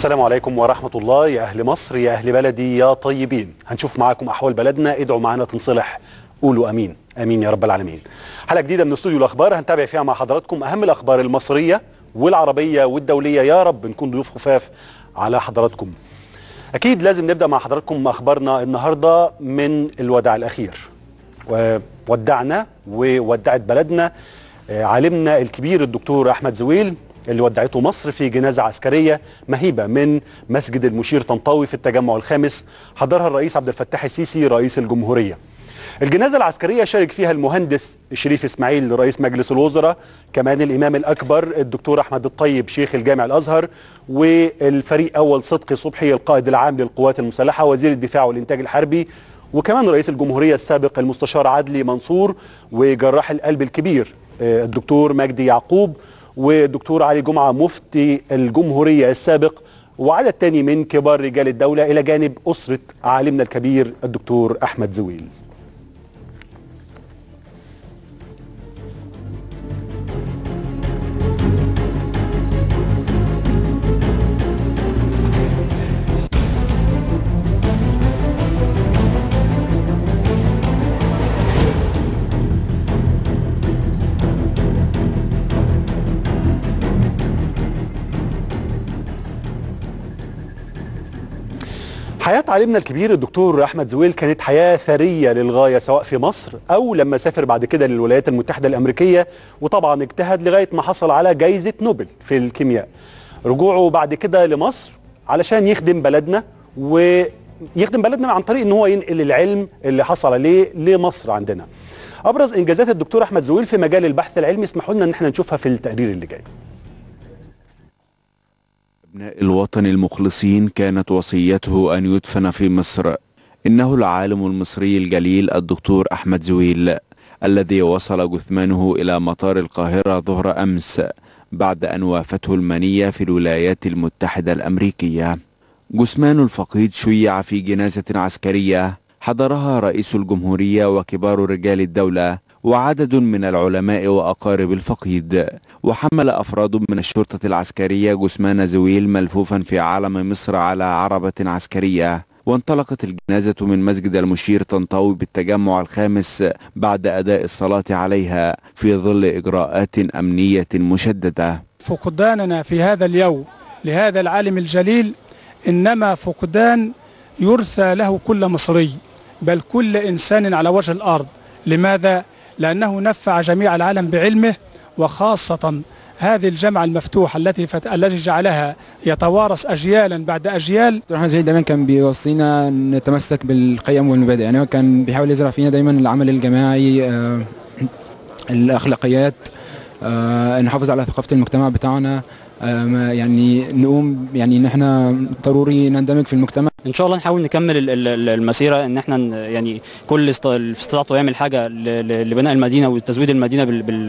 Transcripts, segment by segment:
السلام عليكم ورحمة الله يا أهل مصر يا أهل بلدي يا طيبين هنشوف معاكم أحوال بلدنا ادعوا معانا تنصلح قولوا أمين أمين يا رب العالمين حلقة جديدة من استوديو الأخبار هنتابع فيها مع حضراتكم أهم الأخبار المصرية والعربية والدولية يا رب نكون ضيوف خفاف على حضراتكم أكيد لازم نبدأ مع حضراتكم أخبارنا النهاردة من الوداع الأخير وودعنا وودعت بلدنا عالمنا الكبير الدكتور أحمد زويل اللي ودعته مصر في جنازة عسكرية مهيبة من مسجد المشير طنطاوي في التجمع الخامس حضرها الرئيس عبد الفتاح السيسي رئيس الجمهورية الجنازة العسكرية شارك فيها المهندس شريف إسماعيل رئيس مجلس الوزراء كمان الإمام الأكبر الدكتور أحمد الطيب شيخ الجامع الأزهر والفريق أول صدقي صبحي القائد العام للقوات المسلحة وزير الدفاع والإنتاج الحربي وكمان رئيس الجمهورية السابق المستشار عدلي منصور وجراح القلب الكبير الدكتور مجدي يعقوب والدكتور علي جمعة مفتي الجمهورية السابق وعدد تاني من كبار رجال الدولة إلى جانب أسرة عالمنا الكبير الدكتور أحمد زويل حياة عالمنا الكبير الدكتور أحمد زويل كانت حياة ثرية للغاية سواء في مصر أو لما سافر بعد كده للولايات المتحدة الأمريكية وطبعا اجتهد لغاية ما حصل على جايزة نوبل في الكيمياء رجوعه بعد كده لمصر علشان يخدم بلدنا ويخدم بلدنا عن طريق ان هو ينقل العلم اللي حصل عليه لمصر عندنا ابرز انجازات الدكتور احمد زويل في مجال البحث العلمي اسمحوا لنا ان احنا نشوفها في التقرير اللي جاي أبناء الوطن المخلصين كانت وصيته أن يدفن في مصر إنه العالم المصري الجليل الدكتور أحمد زويل الذي وصل جثمانه إلى مطار القاهرة ظهر أمس بعد أن وافته المنية في الولايات المتحدة الأمريكية جثمان الفقيد شيع في جنازة عسكرية حضرها رئيس الجمهورية وكبار رجال الدولة وعدد من العلماء وأقارب الفقيد وحمل أفراد من الشرطة العسكرية جثمان زويل ملفوفا في علم مصر على عربة عسكرية وانطلقت الجنازة من مسجد المشير طنطاوي بالتجمع الخامس بعد أداء الصلاة عليها في ظل إجراءات أمنية مشددة فقداننا في هذا اليوم لهذا العالم الجليل إنما فقدان يرثى له كل مصري بل كل إنسان على وجه الأرض لماذا؟ لأنه نفع جميع العالم بعلمه وخاصة هذه الجامعة المفتوحة التي فت... التي جعلها يتوارث أجيالا بعد أجيال دكتور أحمد زويل دايما كان بيوصينا نتمسك بالقيم والمبادئ يعني هو كان بيحاول يزرع فينا دايما العمل الجماعي آه الأخلاقيات آه نحافظ على ثقافة المجتمع بتاعنا آه يعني نقوم يعني ان احنا ضروري نندمج في المجتمع ان شاء الله نحاول نكمل المسيره ان احنا يعني كل استطاعته يعمل حاجه لبناء المدينه وتزويد المدينه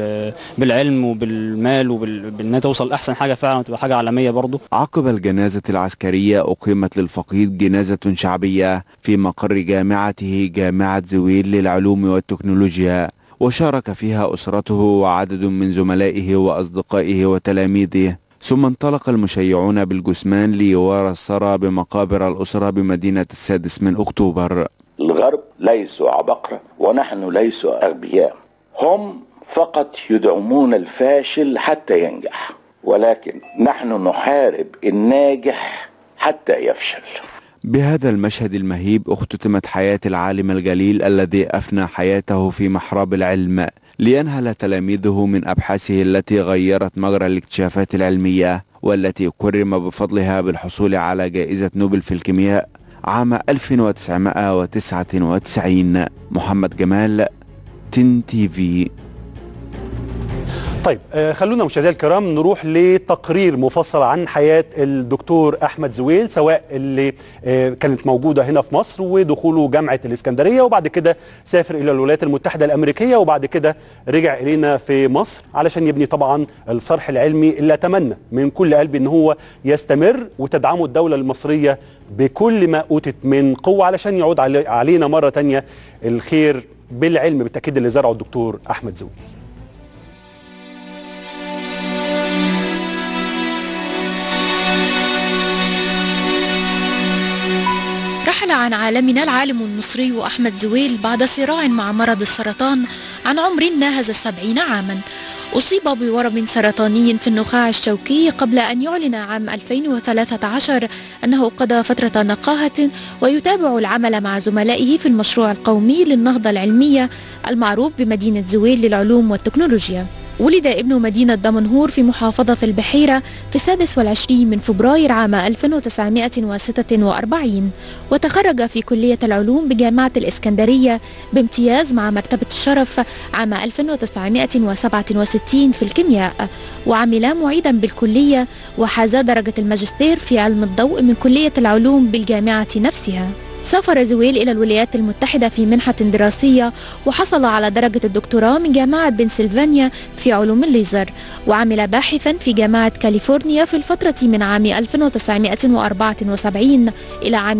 بالعلم وبالمال وبانها توصل احسن حاجه فعلا وتبقى حاجه عالميه برضه عقب الجنازه العسكريه اقيمت للفقيد جنازه شعبيه في مقر جامعته جامعه زويل للعلوم والتكنولوجيا وشارك فيها اسرته وعدد من زملائه واصدقائه وتلاميذه ثم انطلق المشيعون بالجثمان ليوارى الثرى بمقابر الأسرة بمدينة السادس من أكتوبر الغرب ليسوا عبقرة ونحن ليسوا أغبياء هم فقط يدعمون الفاشل حتى ينجح ولكن نحن نحارب الناجح حتى يفشل بهذا المشهد المهيب اختتمت حياة العالم الجليل الذي أفنى حياته في محراب العلم لينهل تلاميذه من أبحاثه التي غيرت مجرى الاكتشافات العلمية والتي كرم بفضلها بالحصول على جائزة نوبل في الكيمياء عام 1999 محمد جمال تن تي في طيب آه خلونا مشاهدينا الكرام نروح لتقرير مفصل عن حياة الدكتور أحمد زويل سواء اللي آه كانت موجودة هنا في مصر ودخوله جامعة الإسكندرية وبعد كده سافر إلى الولايات المتحدة الأمريكية وبعد كده رجع إلينا في مصر علشان يبني طبعا الصرح العلمي اللي أتمنى من كل قلبي إن هو يستمر وتدعمه الدولة المصرية بكل ما أوتت من قوة علشان يعود علينا مرة تانية الخير بالعلم بالتأكيد اللي زرعه الدكتور أحمد زويل رحل عن عالمنا العالم المصري أحمد زويل بعد صراع مع مرض السرطان عن عمر ناهز السبعين عاما أصيب بورم سرطاني في النخاع الشوكي قبل أن يعلن عام 2013 أنه قضى فترة نقاهة ويتابع العمل مع زملائه في المشروع القومي للنهضة العلمية المعروف بمدينة زويل للعلوم والتكنولوجيا ولد ابن مدينة دمنهور في محافظة البحيرة في السادس والعشرين من فبراير عام 1946 وتخرج في كلية العلوم بجامعة الإسكندرية بامتياز مع مرتبة الشرف عام 1967 في الكيمياء وعمل معيدا بالكلية وحاز درجة الماجستير في علم الضوء من كلية العلوم بالجامعة نفسها سافر زويل إلى الولايات المتحدة في منحة دراسية وحصل على درجة الدكتوراه من جامعة بنسلفانيا في علوم الليزر وعمل باحثا في جامعة كاليفورنيا في الفترة من عام 1974 إلى عام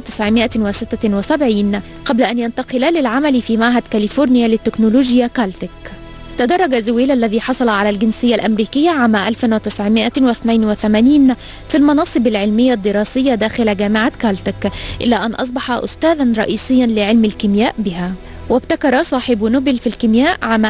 1976 قبل أن ينتقل للعمل في معهد كاليفورنيا للتكنولوجيا كالتك تدرج زويل الذي حصل على الجنسية الأمريكية عام 1982 في المناصب العلمية الدراسية داخل جامعة كالتك إلى أن أصبح أستاذا رئيسيا لعلم الكيمياء بها وابتكر صاحب نوبل في الكيمياء عام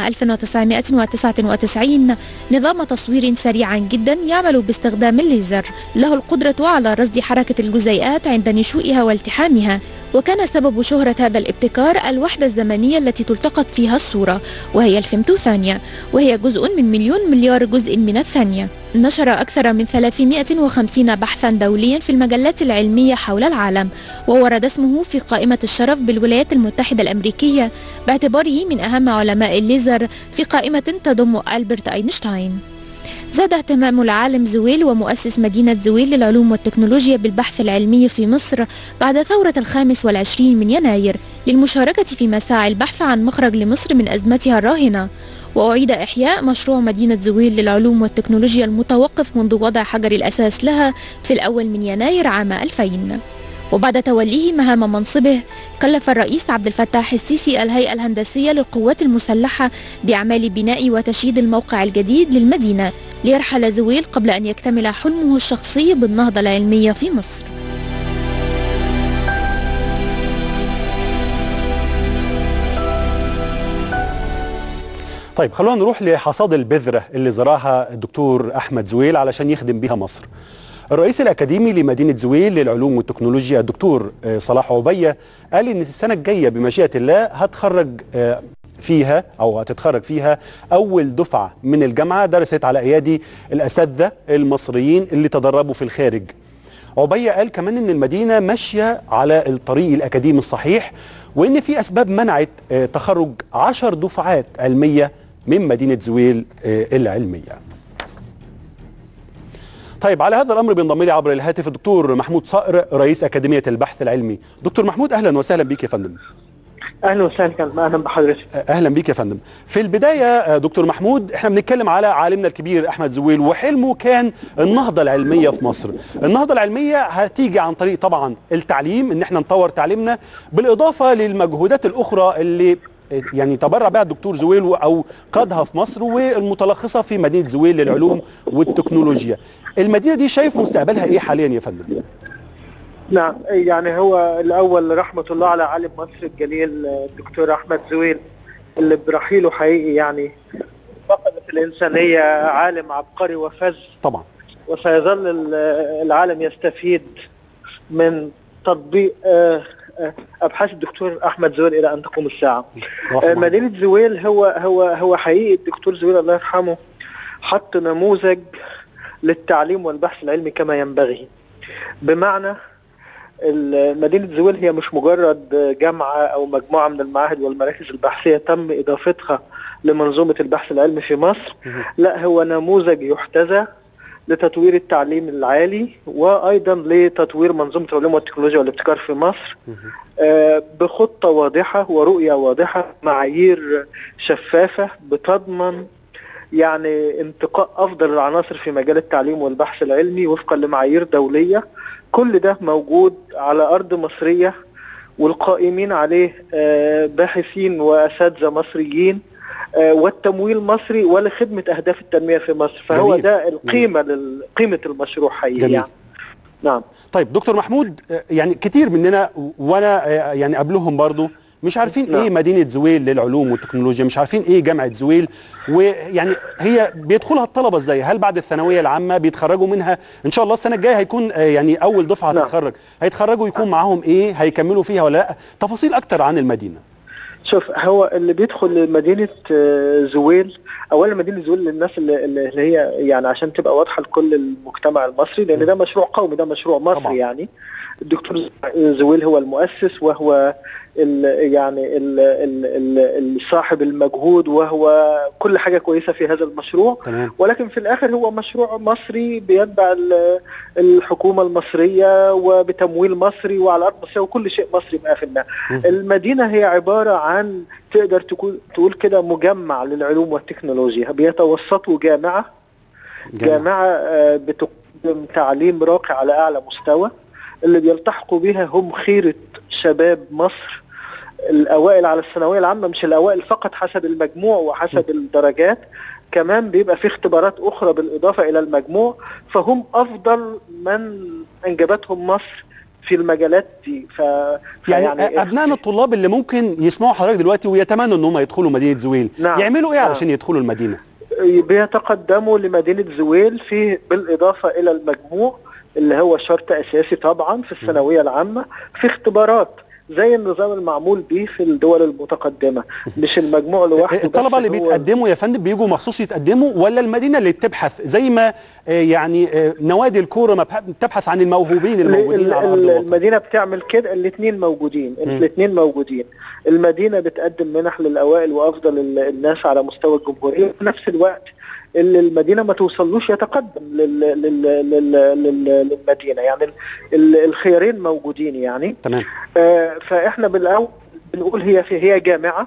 1999 نظام تصوير سريعا جدا يعمل باستخدام الليزر له القدرة على رصد حركة الجزيئات عند نشوئها والتحامها وكان سبب شهرة هذا الابتكار الوحدة الزمنية التي تلتقط فيها الصورة وهي الفيمتو ثانية وهي جزء من مليون مليار جزء من الثانية نشر أكثر من 350 بحثا دوليا في المجلات العلمية حول العالم وورد اسمه في قائمة الشرف بالولايات المتحدة الأمريكية باعتباره من أهم علماء الليزر في قائمة تضم ألبرت أينشتاين زاد اهتمام العالم زويل ومؤسس مدينة زويل للعلوم والتكنولوجيا بالبحث العلمي في مصر بعد ثورة الخامس والعشرين من يناير للمشاركة في مساعي البحث عن مخرج لمصر من أزمتها الراهنة وأعيد إحياء مشروع مدينة زويل للعلوم والتكنولوجيا المتوقف منذ وضع حجر الأساس لها في الأول من يناير عام 2000 وبعد توليه مهام منصبه كلف الرئيس عبد الفتاح السيسي الهيئة الهندسية للقوات المسلحة بأعمال بناء وتشييد الموقع الجديد للمدينة ليرحل زويل قبل أن يكتمل حلمه الشخصي بالنهضة العلمية في مصر طيب خلونا نروح لحصاد البذرة اللي زراها الدكتور أحمد زويل علشان يخدم بيها مصر الرئيس الأكاديمي لمدينة زويل للعلوم والتكنولوجيا الدكتور آه، صلاح عبية قال إن السنة الجاية بمشيئة الله هتخرج آه، فيها أو هتتخرج فيها أول دفعة من الجامعة درست على أيادي الأساتذة المصريين اللي تدربوا في الخارج عبية قال كمان ان المدينة ماشية على الطريق الأكاديمي الصحيح وان في أسباب منعت آه، تخرج عشر دفعات علمية من مدينة زويل آه، العلمية طيب على هذا الأمر بينضم لي عبر الهاتف الدكتور محمود صقر رئيس أكاديمية البحث العلمي دكتور محمود أهلا وسهلا بك يا فندم اهلا وسهلا اهلا بحضرتك اهلا بيك يا فندم في البدايه آه، دكتور محمود احنا بنتكلم على عالمنا الكبير احمد زويل وحلمه كان النهضه العلميه في مصر النهضه العلميه هتيجي عن طريق طبعا التعليم ان احنا نطور تعليمنا بالاضافه للمجهودات الاخرى اللي آه، يعني تبرع بها الدكتور زويل و- او قادها في مصر والمتلخصه في مدينه زويل للعلوم والتكنولوجيا المدينه دي شايف مستقبلها ايه حاليا يا فندم نعم يعني هو الاول رحمه الله على عالم مصر الجليل الدكتور احمد زويل اللي برحيله حقيقي يعني فقدت الانسانيه عالم عبقري وفذ طبعا وسيظل ال- العالم يستفيد من تطبيق آه، آه، ابحاث الدكتور احمد زويل الى ان تقوم الساعه. آه، رحمة مدينه زويل هو هو هو حقيقي الدكتور زويل الله يرحمه حط نموذج للتعليم والبحث العلمي كما ينبغي. بمعنى ال- مدينة زويل هي مش مجرد جامعة أو مجموعة من المعاهد والمراكز البحثية تم إضافتها لمنظومة البحث العلمي في مصر لا هو نموذج يحتذى لتطوير التعليم العالي وأيضا لتطوير منظومة العلوم والتكنولوجيا والابتكار في مصر آه، بخطة واضحة ورؤية واضحة معايير شفافة بتضمن يعني انتقاء افضل العناصر في مجال التعليم والبحث العلمي وفقا لمعايير دوليه كل ده موجود على ارض مصريه والقائمين عليه آه، باحثين واساتذه مصريين آه، والتمويل مصري ولخدمه اهداف التنميه في مصر فهو جميل. ده القيمه لل- قيمه المشروع حقيقي جميل. يعني نعم طيب دكتور محمود آه، يعني كتير مننا وانا آه، يعني قبلهم برضو مش عارفين نعم. ايه مدينه زويل للعلوم والتكنولوجيا مش عارفين ايه جامعه زويل ويعني هي بيدخلها الطلبه ازاي هل بعد الثانويه العامه بيتخرجوا منها ان شاء الله السنه الجايه هيكون آه، يعني اول دفعه نعم. هتتخرج هيتخرجوا يكون معاهم ايه هيكملوا فيها ولا لا تفاصيل اكتر عن المدينه شوف هو اللي بيدخل مدينة آه، زويل أولا مدينة زويل للناس اللي, اللي هي يعني عشان تبقى واضحة لكل المجتمع المصري لأن ده مشروع قومي ده مشروع مصري طبعا. يعني الدكتور زويل هو المؤسس وهو ال يعني ال ال ال صاحب المجهود وهو كل حاجة كويسة في هذا المشروع تمام ولكن في الاخر هو مشروع مصري بيتبع ال- الحكومه المصريه وبتمويل مصري وعلى ارض مصريه وكل شيء مصري 100% مم. المدينه هي عباره عن تقدر تقول تقول كده مجمع للعلوم والتكنولوجيا بيتوسطوا جامعه جامعه آه، بتقدم تعليم راقي على اعلى مستوى اللي بيلتحقوا بها هم خيره شباب مصر الاوائل على الثانويه العامه مش الاوائل فقط حسب المجموع وحسب الدرجات كمان بيبقى في اختبارات اخرى بالاضافه الى المجموع فهم افضل من انجبتهم مصر في المجالات دي ف يعني, فيعني ابنائنا الطلاب اللي ممكن يسمعوا حضرتك دلوقتي ويتمنوا ان هم يدخلوا مدينه زويل نعم. يعملوا ايه نعم. علشان يدخلوا المدينه بيتقدموا لمدينه زويل في بالاضافه الى المجموع اللي هو شرط اساسي طبعا في الثانويه العامه في اختبارات زي النظام المعمول به في الدول المتقدمه مش المجموع لوحده الطلبه بس اللي هو- بيتقدموا يا فندم بيجوا مخصوص يتقدموا ولا المدينه اللي بتبحث زي ما آه، يعني آه، نوادي الكوره ما بح- بتبحث عن الموهوبين ال- الموجودين ال- على ارض ال- الوطن المدينه بتعمل كده الاثنين موجودين مم. الاثنين موجودين المدينه بتقدم منح للاوائل وافضل ال- الناس على مستوى الجمهوريه وفي نفس الوقت اللي المدينه ما توصلوش يتقدم لل لل لل لل للمدينه يعني ال- ال- الخيارين موجودين يعني تمام آه، فاحنا بالاول بنقول هي في هي جامعه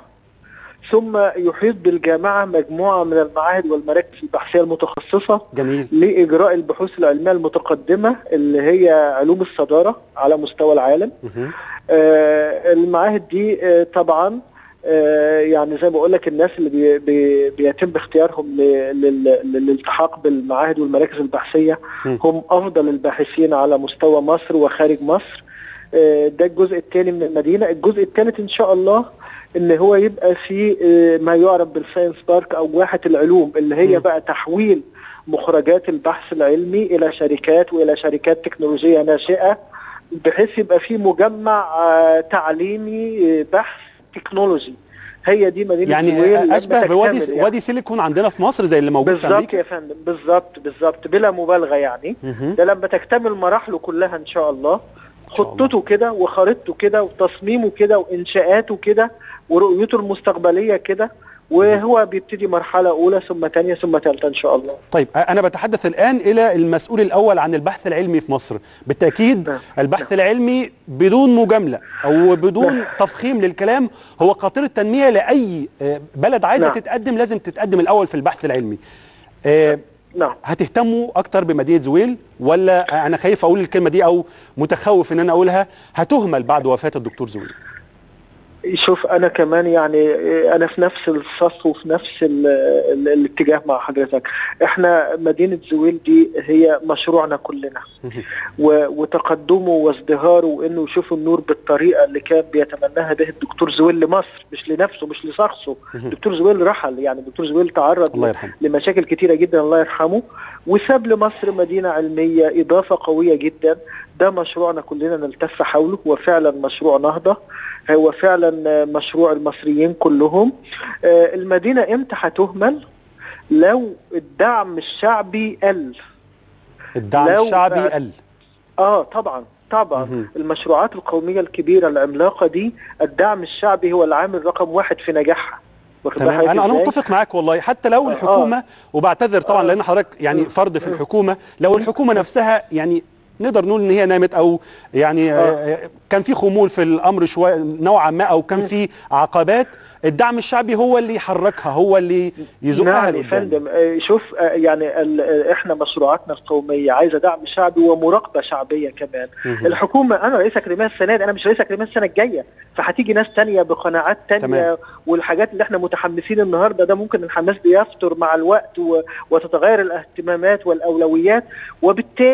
ثم يحيط بالجامعه مجموعه من المعاهد والمراكز البحثيه المتخصصه جميل لاجراء البحوث العلميه المتقدمه اللي هي علوم الصداره على مستوى العالم مهم. آه، المعاهد دي آه، طبعا آه، يعني زي ما بقول لك الناس اللي بي بي بيتم اختيارهم ل- لل- للالتحاق بالمعاهد والمراكز البحثيه م. هم افضل الباحثين على مستوى مصر وخارج مصر آه، ده الجزء الثاني من المدينه الجزء الثالث ان شاء الله ان هو يبقى في آه، ما يعرف بالساينس بارك او واحه العلوم اللي هي م. بقى تحويل مخرجات البحث العلمي الى شركات والى شركات تكنولوجيه ناشئه بحيث يبقى في مجمع آه، تعليمي آه، بحث تكنولوجي هي دي مدينه يعني زويل لما آه، اشبه بوادي تكتمل يعني. وادي سيليكون عندنا في مصر زي اللي موجود في بالظبط امريكا يا فندم بالظبط بالظبط بلا مبالغه يعني مهم. ده لما تكتمل مراحله كلها ان شاء الله شاء الله. خطته كده وخريطته كده وتصميمه كده وانشاءاته كده ورؤيته المستقبليه كده وهو بيبتدي مرحله اولى ثم ثانيه ثم ثالثه ان شاء الله طيب آه، انا بتحدث الان الى المسؤول الاول عن البحث العلمي في مصر بالتاكيد نعم. البحث العلمي بدون مجامله او بدون تفخيم للكلام هو قاطره تنميه لاي آه، بلد عايزه نعم. تتقدم لازم تتقدم الاول في البحث العلمي آه، نعم هتهتموا اكتر بمدينه زويل ولا انا خايف اقول الكلمه دي او متخوف ان انا اقولها هتهمل بعد وفاه الدكتور زويل شوف انا كمان يعني انا في نفس الصف وفي نفس ال ال الاتجاه مع حضرتك احنا مدينه زويل دي هي مشروعنا كلنا و- وتقدمه وازدهاره وانه يشوف النور بالطريقه اللي كان بيتمناها به الدكتور زويل لمصر مش لنفسه مش لشخصه الدكتور زويل رحل يعني الدكتور زويل تعرض الله يرحمه لمشاكل كتيرة جدا الله يرحمه وساب لمصر مدينة علمية إضافة قوية جدا ده مشروعنا كلنا نلتف حوله هو فعلا مشروع نهضة هو فعلا آه، مشروع المصريين كلهم آه، المدينة امتى هتهمل لو الدعم الشعبي قل الدعم لو الشعبي بقى- قل اه طبعا طبعا مهم. المشروعات القومية الكبيرة العملاقة دي الدعم الشعبي هو العامل رقم واحد في نجاحها واخد بال تمام حضرتك انا انا إزاي؟ متفق معاك والله حتى لو آه. الحكومه وبعتذر طبعا آه. لان حضرتك يعني فرد في الحكومه لو الحكومه نفسها يعني نقدر نقول ان هي نامت او يعني آه. كان في خمول في الامر شويه نوعا ما او كان في عقبات الدعم الشعبي هو اللي يحركها هو اللي يزقها نعم يا لقدام. فندم آه، شوف آه، يعني ال- آه، احنا مشروعاتنا القوميه عايزه دعم شعبي ومراقبه شعبيه كمان مهم. الحكومه انا رئيس اكاديميه السنه دي انا مش رئيس اكاديميه السنه الجايه فهتيجي ناس تانية بقناعات تمام. تانية والحاجات اللي احنا متحمسين النهارده ده ممكن الحماس بيفتر مع الوقت و- وتتغير الاهتمامات والاولويات وبالتالي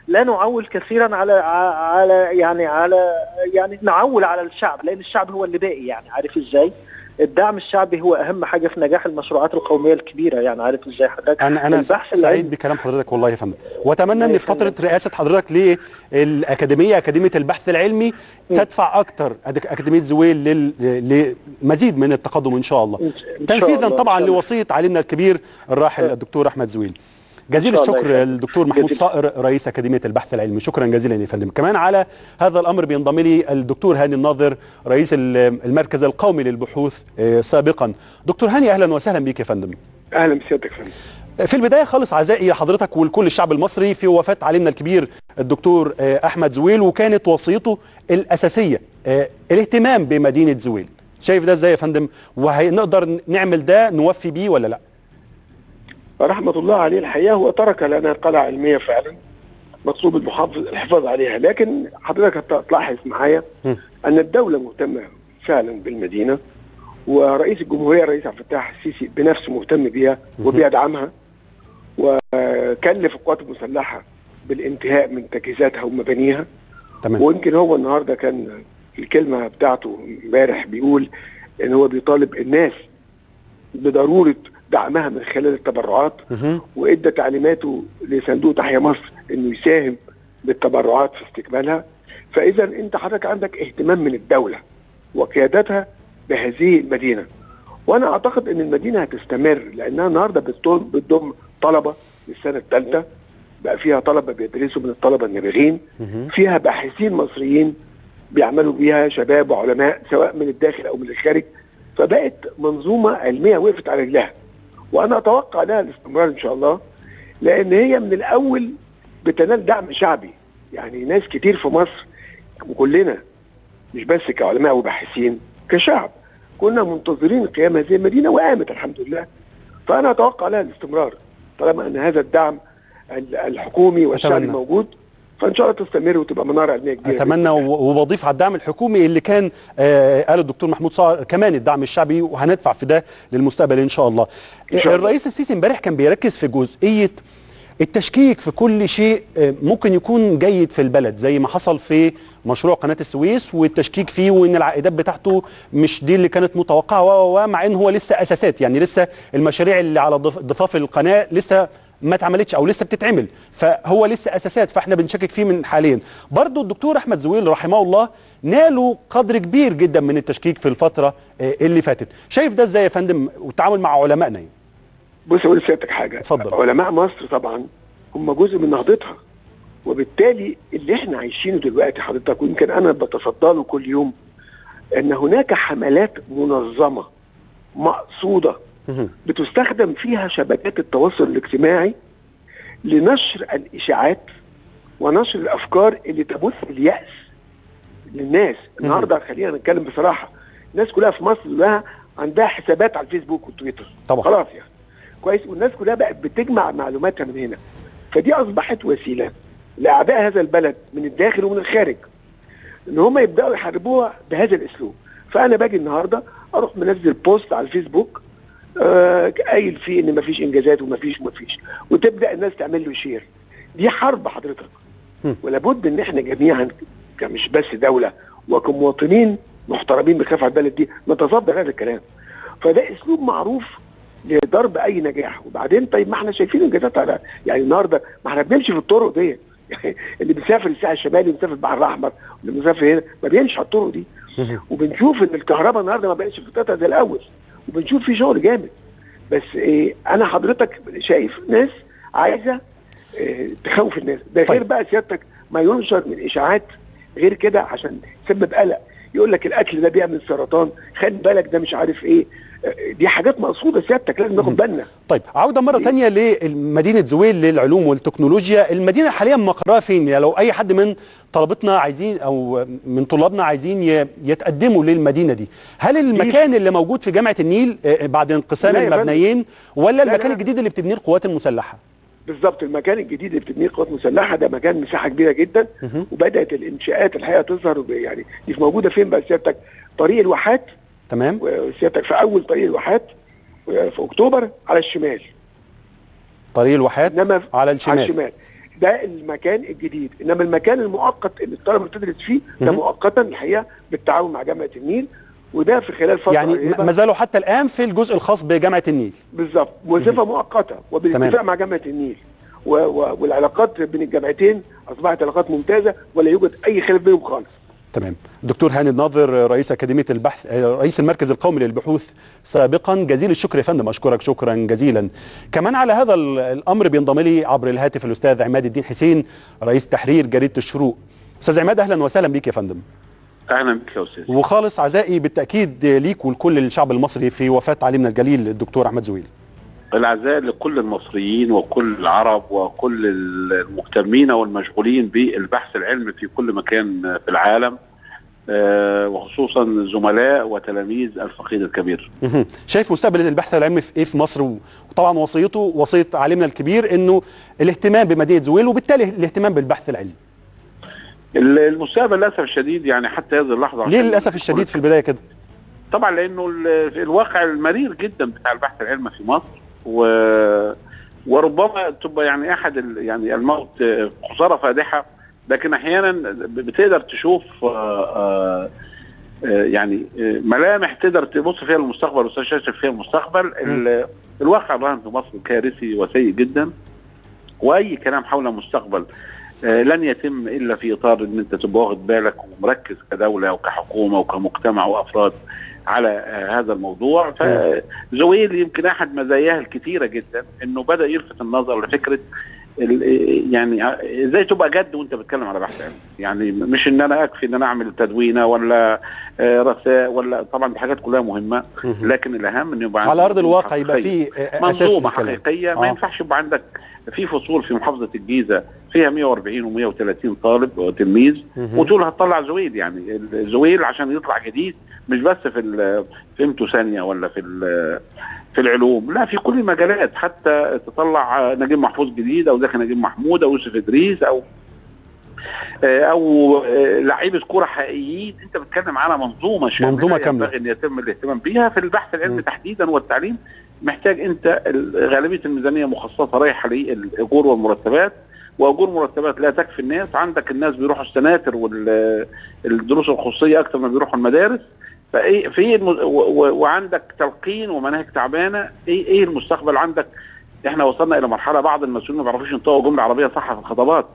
لا نعول كثيرا على على يعني على يعني نعول على الشعب لان الشعب هو اللي باقي يعني عارف ازاي؟ الدعم الشعبي هو اهم حاجه في نجاح المشروعات القوميه الكبيره يعني عارف ازاي حضرتك انا انا البحث سعيد العلمي بكلام حضرتك والله يا فندم واتمنى ان الله في فتره يخليك. رئاسه حضرتك للاكاديميه اكاديميه البحث العلمي م. تدفع اكتر أد- اكاديميه زويل لل- لمزيد من التقدم ان شاء الله إن- إن شاء تنفيذا الله، إن طبعا شاء الله. لوصيه علمنا الكبير الراحل آه. الدكتور احمد زويل جزيل إن شاء الله الشكر يخليك. للدكتور محمود جزيل. صائر رئيس اكاديميه البحث العلمي شكرا جزيلا يا فندم كمان على هذا الامر بينضم لي الدكتور هاني الناظر رئيس ال- المركز القومي للبحوث آه، سابقا دكتور هاني اهلا وسهلا بيك يا فندم اهلا بسيادتك يا فندم في البدايه خالص عزائي لحضرتك ولكل الشعب المصري في وفاه علمنا الكبير الدكتور آه، احمد زويل وكانت وصيته الاساسيه آه، الاهتمام بمدينه زويل شايف ده ازاي يا فندم وهنقدر نعمل ده نوفي بيه ولا لا رحمه الله عليه الحقيقه هو ترك لنا قلعه علميه فعلا مطلوب المحافظ الحفاظ عليها لكن حضرتك هتلاحظ معايا م. ان الدوله مهتمه فعلا بالمدينه ورئيس الجمهوريه الرئيس عبد الفتاح السيسي بنفسه مهتم بيها وبيدعمها وكلف القوات المسلحه بالانتهاء من تجهيزاتها ومبانيها تمام ويمكن هو النهارده كان الكلمه بتاعته امبارح بيقول ان هو بيطالب الناس بضروره دعمها من خلال التبرعات مهم. وادى تعليماته لصندوق تحيا مصر انه يساهم بالتبرعات في استقبالها فاذا انت حضرتك عندك اهتمام من الدوله وقيادتها بهذه المدينه وانا اعتقد ان المدينه هتستمر لانها النهارده بتضم بتضم طلبه للسنه الثالثه بقى فيها طلبه بيدرسوا من الطلبه النابغين مهم. فيها باحثين مصريين بيعملوا بيها شباب وعلماء سواء من الداخل او من الخارج فبقت منظومه علميه وقفت على رجلها وانا اتوقع لها الاستمرار ان شاء الله لان هي من الاول بتنال دعم شعبي يعني ناس كتير في مصر وكلنا مش بس كعلماء وباحثين كشعب كنا منتظرين قيام هذه المدينه وقامت الحمد لله فانا اتوقع لها الاستمرار طالما ان هذا الدعم ال- الحكومي والشعبي أتمنى. موجود فان شاء الله تستمر وتبقى مناره علميه كبيره اتمنى و- وبضيف على الدعم الحكومي اللي كان آه قال الدكتور محمود صقر كمان الدعم الشعبي وهندفع في ده للمستقبل ان شاء الله, إن شاء الله. الرئيس السيسي امبارح كان بيركز في جزئيه التشكيك في كل شيء آه، ممكن يكون جيد في البلد زي ما حصل في مشروع قناه السويس والتشكيك فيه وان العائدات بتاعته مش دي اللي كانت متوقعه و- و- ومع ان هو لسه اساسات يعني لسه المشاريع اللي على ضف- ضفاف القناه لسه ما اتعملتش او لسه بتتعمل فهو لسه اساسات فاحنا بنشكك فيه من حاليا برضو الدكتور احمد زويل رحمه الله نالوا قدر كبير جدا من التشكيك في الفتره آه، اللي فاتت شايف ده ازاي يا فندم والتعامل مع علمائنا يعني؟ بص اقول لسيادتك حاجه اتفضل. علماء مصر طبعا هم جزء من نهضتها وبالتالي اللي احنا عايشينه دلوقتي حضرتك ويمكن انا بتصدى له كل يوم ان هناك حملات منظمه مقصوده مهم. بتستخدم فيها شبكات التواصل الاجتماعي لنشر الاشاعات ونشر الافكار اللي تبث الياس للناس النهارده خلينا نتكلم بصراحه الناس كلها في مصر كلها عندها حسابات على الفيسبوك والتويتر طبعا. خلاص يعني كويس والناس كلها بقت بتجمع معلوماتها من هنا فدي اصبحت وسيله لاعداء هذا البلد من الداخل ومن الخارج ان هم يبداوا يحاربوها بهذا الاسلوب فانا باجي النهارده اروح منزل بوست على الفيسبوك آه، قايل فيه ان مفيش انجازات ومفيش ومفيش وتبدا الناس تعمل له شير دي حرب حضرتك هم. ولابد ان احنا جميعا كمش بس دوله وكمواطنين محترمين بخلاف على البلد دي نتصدى هذا الكلام فده اسلوب معروف لضرب اي نجاح وبعدين طيب ما احنا شايفين انجازات على يعني النهارده ما احنا بنمشي في الطرق دي يعني اللي بيسافر الساحل الشمالي وبيسافر البحر الاحمر واللي بيسافر هنا ما بيمشي على الطرق دي مهم. وبنشوف ان الكهرباء النهارده ما بقتش بتاعتها زي الاول وبنشوف في شغل جامد بس إيه انا حضرتك شايف ناس عايزه إيه تخوف الناس ده غير طيب. بقى سيادتك ما ينشر من اشاعات غير كده عشان يسبب قلق يقول لك الاكل ده بيعمل سرطان خلي بالك ده مش عارف ايه آه، دي حاجات مقصوده سيادتك لازم ناخد بالنا طيب عودة مرة تانية لمدينة زويل للعلوم والتكنولوجيا المدينة حاليا مقرها فين يعني لو أي حد من طلبتنا عايزين أو من طلابنا عايزين ي- يتقدموا للمدينة دي هل المكان اللي موجود في جامعة النيل آه، بعد انقسام لا يا فندم. المبنيين ولا لا، المكان لا. الجديد اللي بتبنيه القوات المسلحة بالظبط المكان الجديد اللي بتبنيه القوات المسلحه ده مكان مساحه كبيره جدا مهم. وبدات الانشاءات الحقيقه تظهر وب- يعني دي في موجوده فين بقى سيادتك طريق الواحات تمام وسيادتك في اول طريق الواحات في اكتوبر على الشمال طريق الواحات انما على الشمال على الشمال ده المكان الجديد انما المكان المؤقت اللي الطلبه بتدرس فيه ده مهم. مؤقتا الحقيقه بالتعاون مع جامعه النيل وده في خلال فتره يعني قريبة. ما زالوا حتى الان في الجزء الخاص بجامعه النيل بالظبط وظيفه مؤقته وبالاتفاق تمام. مع جامعه النيل و و والعلاقات بين الجامعتين اصبحت علاقات ممتازه ولا يوجد اي خلاف بينهم خالص تمام دكتور هاني الناظر رئيس أكاديمية البحث آه، رئيس المركز القومي للبحوث سابقا جزيل الشكر يا فندم أشكرك شكرا جزيلا كمان على هذا ال- الأمر بينضم لي عبر الهاتف الأستاذ عماد الدين حسين رئيس تحرير جريدة الشروق أستاذ عماد أهلا وسهلا بيك يا فندم اهلا بك يا استاذ وخالص عزائي بالتأكيد ليك ولكل الشعب المصري في وفاة عالمنا الجليل الدكتور أحمد زويل العزاء لكل المصريين وكل العرب وكل المهتمين والمشغولين بالبحث العلمي في كل مكان في العالم آه، وخصوصا زملاء وتلاميذ الفقيد الكبير مهم. شايف مستقبل البحث العلمي في ايه في مصر وطبعا وصيته وصيه عالمنا الكبير انه الاهتمام بمدينه زويل وبالتالي الاهتمام بالبحث العلمي المستقبل للاسف الشديد يعني حتى هذه اللحظه ليه عشان للاسف الشديد في البدايه كده طبعا لانه ال- الواقع المرير جدا بتاع البحث العلمي في مصر و وربما تبقى يعني احد ال... يعني الموت آه، خساره فادحه لكن احيانا بتقدر تشوف آه، آه، آه، يعني آه، ملامح تقدر تبص فيها للمستقبل وتستشرف فيها المستقبل ال- الواقع الراهن في مصر كارثي وسيء جدا واي كلام حول المستقبل آه، لن يتم الا في اطار ان انت تبقى واخد بالك ومركز كدوله وكحكومه وكمجتمع وافراد على آه، هذا الموضوع فزويل يمكن احد مزاياه الكثيره جدا انه بدا يلفت النظر لفكره ال- يعني ازاي تبقى جد وانت بتتكلم على بحث علمي يعني مش ان انا اكفي ان انا اعمل تدوينه ولا آه، رسائل ولا طبعا دي حاجات كلها مهمه مهم. لكن الاهم انه يبقى على عندك ارض الواقع يبقى حقيقية. في آه، اساس منظومه للكلام. حقيقيه ما آه. ينفعش يبقى عندك في فصول في محافظه الجيزه فيها 140 و130 طالب وتلميذ مهم. وتقول هتطلع زويل يعني الزويل عشان يطلع جديد مش بس في ال- فهمته ثانيه ولا في ال- في العلوم لا في كل المجالات حتى تطلع نجيب محفوظ جديد او زكي نجيب محمود او يوسف ادريس او او لعيبه كوره حقيقيين انت بتتكلم على منظومه شامله منظومة كاملة. ينبغي ان يتم الاهتمام بيها في البحث العلمي م. تحديدا والتعليم محتاج انت ال- غالبيه الميزانيه مخصصه رايحه للاجور والمرتبات واجور مرتبات لا تكفي الناس عندك الناس بيروحوا السناتر والدروس الخصوصيه اكثر ما بيروحوا المدارس فايه في الم... و... و... وعندك تلقين ومناهج تعبانه ايه ايه المستقبل عندك احنا وصلنا الى مرحله بعض المسؤولين ما بيعرفوش ينطقوا جمله عربيه صح في الخطابات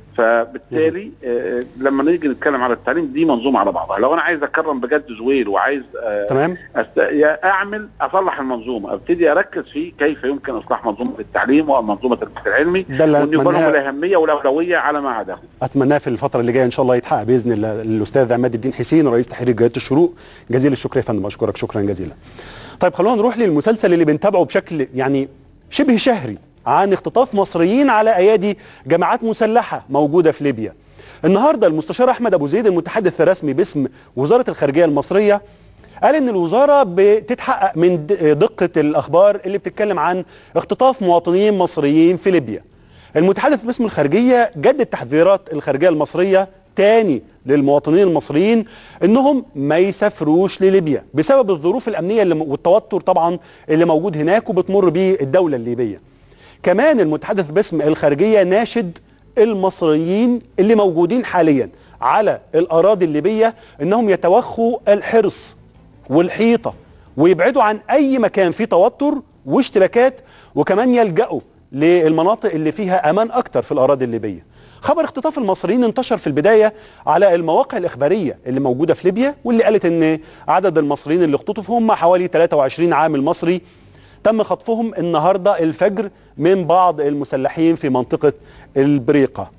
فبالتالي آه لما نيجي نتكلم على التعليم دي منظومه على بعضها لو انا عايز اكرم بجد زويل وعايز آه تمام أست... يا اعمل اصلح المنظومه ابتدي اركز في كيف يمكن اصلاح منظومه التعليم ومنظومه البحث العلمي ده اللي وان يكون لهم اتمناه الاهميه والاولويه على ما عداهم اتمناه في الفتره اللي جايه ان شاء الله يتحقق باذن الله الاستاذ عماد الدين حسين رئيس تحرير جريده الشروق جزيل الشكر يا فندم اشكرك شكرا جزيلا طيب خلونا نروح للمسلسل اللي بنتابعه بشكل يعني شبه شهري عن اختطاف مصريين على ايادي جماعات مسلحه موجوده في ليبيا النهارده المستشار احمد ابو زيد المتحدث الرسمي باسم وزاره الخارجيه المصريه قال ان الوزاره بتتحقق من د- دقه الاخبار اللي بتتكلم عن اختطاف مواطنين مصريين في ليبيا المتحدث باسم الخارجيه جدد تحذيرات الخارجيه المصريه تاني للمواطنين المصريين انهم ما يسافروش لليبيا بسبب الظروف الامنيه اللي م- والتوتر طبعا اللي موجود هناك وبتمر بيه الدوله الليبيه. كمان المتحدث باسم الخارجيه ناشد المصريين اللي موجودين حاليا على الاراضي الليبيه انهم يتوخوا الحرص والحيطه ويبعدوا عن اي مكان فيه توتر واشتباكات وكمان يلجأوا للمناطق اللي فيها امان اكتر في الاراضي الليبيه. خبر اختطاف المصريين انتشر في البدايه على المواقع الاخباريه اللي موجوده في ليبيا واللي قالت ان عدد المصريين اللي اختطفوا هم حوالي 23 عامل مصري تم خطفهم النهارده الفجر من بعض المسلحين في منطقه البريقه.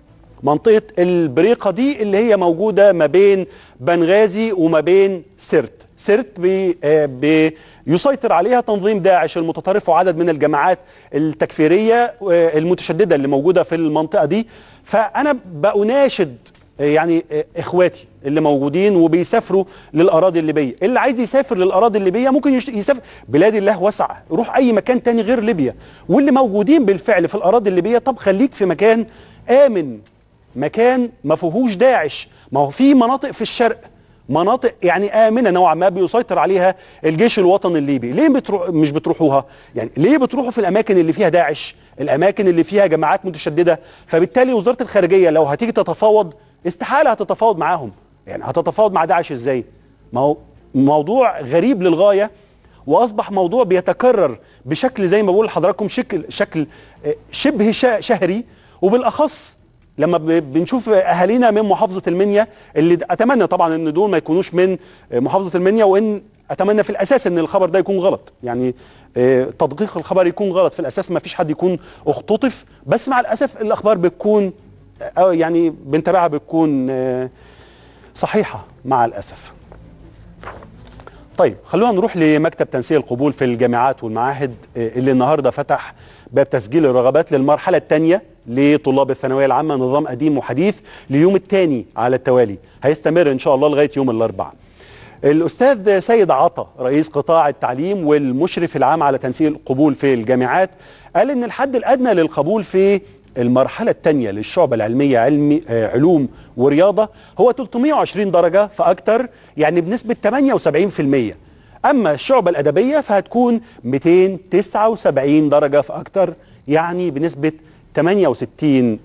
منطقة البريقة دي اللي هي موجودة ما بين بنغازي وما بين سرت سرت بي آه بي يسيطر عليها تنظيم داعش المتطرف وعدد من الجماعات التكفيرية آه المتشددة اللي موجودة في المنطقة دي فأنا بأناشد آه يعني آه إخواتي اللي موجودين وبيسافروا للأراضي الليبية اللي عايز يسافر للأراضي الليبية ممكن يش- يسافر بلاد الله واسعة روح أي مكان تاني غير ليبيا واللي موجودين بالفعل في الأراضي الليبية طب خليك في مكان آمن مكان ما فيهوش داعش ما هو في مناطق في الشرق مناطق يعني آمنة نوعا ما بيسيطر عليها الجيش الوطني الليبي ليه بتروح مش بتروحوها يعني ليه بتروحوا في الأماكن اللي فيها داعش الاماكن اللي فيها جماعات متشدده فبالتالي وزاره الخارجيه لو هتيجي تتفاوض استحاله هتتفاوض معاهم يعني هتتفاوض مع داعش ازاي ما هو موضوع غريب للغايه واصبح موضوع بيتكرر بشكل زي ما بقول لحضراتكم شكل شكل آه، شبه شا- شهري وبالاخص لما ب- بنشوف اهالينا من محافظه المنيا اللي د- اتمنى طبعا ان دول ما يكونوش من آه، محافظه المنيا وان اتمنى في الاساس ان الخبر ده يكون غلط يعني آه، تدقيق الخبر يكون غلط في الاساس ما فيش حد يكون اختطف بس مع الاسف الاخبار بتكون آه، يعني بنتابعها بتكون آه، صحيحه مع الاسف طيب خلونا نروح لمكتب تنسيق القبول في الجامعات والمعاهد آه، اللي النهارده فتح باب تسجيل الرغبات للمرحله الثانيه لطلاب الثانويه العامه نظام قديم وحديث ليوم الثاني على التوالي هيستمر ان شاء الله لغايه يوم الاربعاء الاستاذ سيد عطا رئيس قطاع التعليم والمشرف العام على تنسيق القبول في الجامعات قال ان الحد الادنى للقبول في المرحله الثانيه للشعبه العلميه علمي آه، علوم ورياضه هو 320 درجه فاكثر يعني بنسبه 78% اما الشعبه الادبيه فهتكون 279 درجه فاكثر يعني بنسبه 68%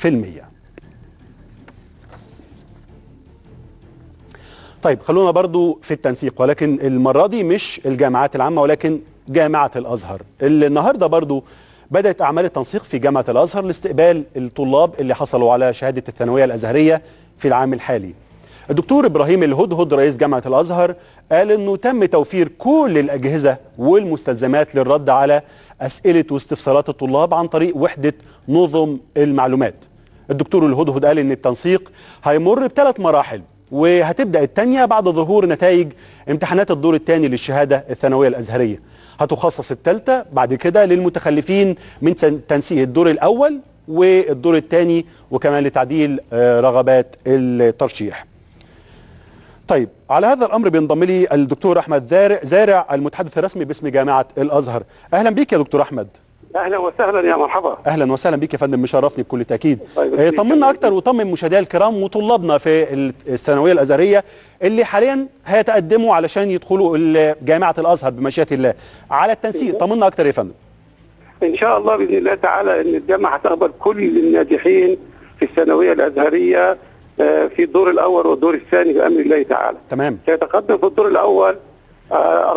طيب خلونا برضو في التنسيق ولكن المرة دي مش الجامعات العامة ولكن جامعة الأزهر اللي النهاردة برضو بدأت أعمال التنسيق في جامعة الأزهر لاستقبال الطلاب اللي حصلوا على شهادة الثانوية الأزهرية في العام الحالي الدكتور إبراهيم الهدهد رئيس جامعة الأزهر قال أنه تم توفير كل الأجهزة والمستلزمات للرد على أسئلة واستفسارات الطلاب عن طريق وحدة نظم المعلومات الدكتور الهدهد قال ان التنسيق هيمر بثلاث مراحل وهتبدا الثانيه بعد ظهور نتائج امتحانات الدور الثاني للشهاده الثانويه الازهريه هتخصص الثالثه بعد كده للمتخلفين من تن- تنسيق الدور الاول والدور الثاني وكمان لتعديل آه، رغبات الترشيح طيب على هذا الامر بينضم لي الدكتور احمد زارع زارع المتحدث الرسمي باسم جامعه الازهر اهلا بيك يا دكتور احمد اهلا وسهلا يا مرحبا اهلا وسهلا بيك يا فندم مشرفني بكل تاكيد طيب، آه، أكيد. طمنا اكتر وطمن مشاهدينا الكرام وطلابنا في ال- الثانويه الازهريه اللي حاليا هيتقدموا علشان يدخلوا ال- جامعه الازهر بمشيئه الله على التنسيق طمنا اكتر يا فندم ان شاء الله باذن الله تعالى ان الجامعه هتقبل كل الناجحين في الثانويه الازهريه آه، في الدور الاول والدور الثاني بامر الله تعالى تمام سيتقدم في الدور الاول آه،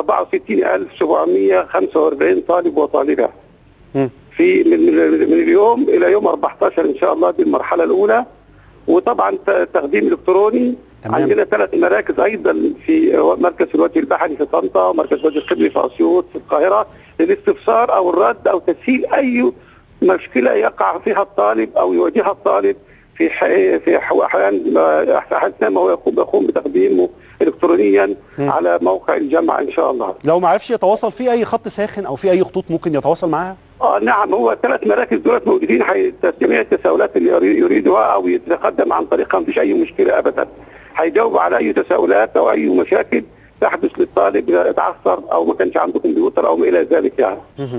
64745 طالب وطالبه مم. في من, من, من اليوم الى يوم 14 ان شاء الله دي المرحله الاولى وطبعا ت- تقديم الكتروني تمام. عندنا ثلاث مراكز ايضا في مركز الوجه البحري في طنطا ومركز وجه القبلي في اسيوط في القاهره للاستفسار او الرد او تسهيل اي مشكله يقع فيها الطالب او يواجهها الطالب في ح- في ح- احيان ما- احيانا ما هو يقوم يقوم بتقديمه الكترونيا مم. على موقع الجامعه ان شاء الله. لو ما عرفش يتواصل في اي خط ساخن او في اي خطوط ممكن يتواصل معاها اه نعم هو الثلاث مراكز دولت موجودين حي- جميع التساؤلات اللي يري- يريدها او يتقدم عن طريقها مفيش اي مشكله ابدا. هيجاوبوا على اي تساؤلات او اي مشاكل تحدث للطالب اذا اتعثر او ما كانش عنده كمبيوتر او ما الى ذلك يعني.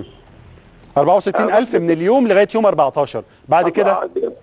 64000 من اليوم لغايه يوم 14 بعد كده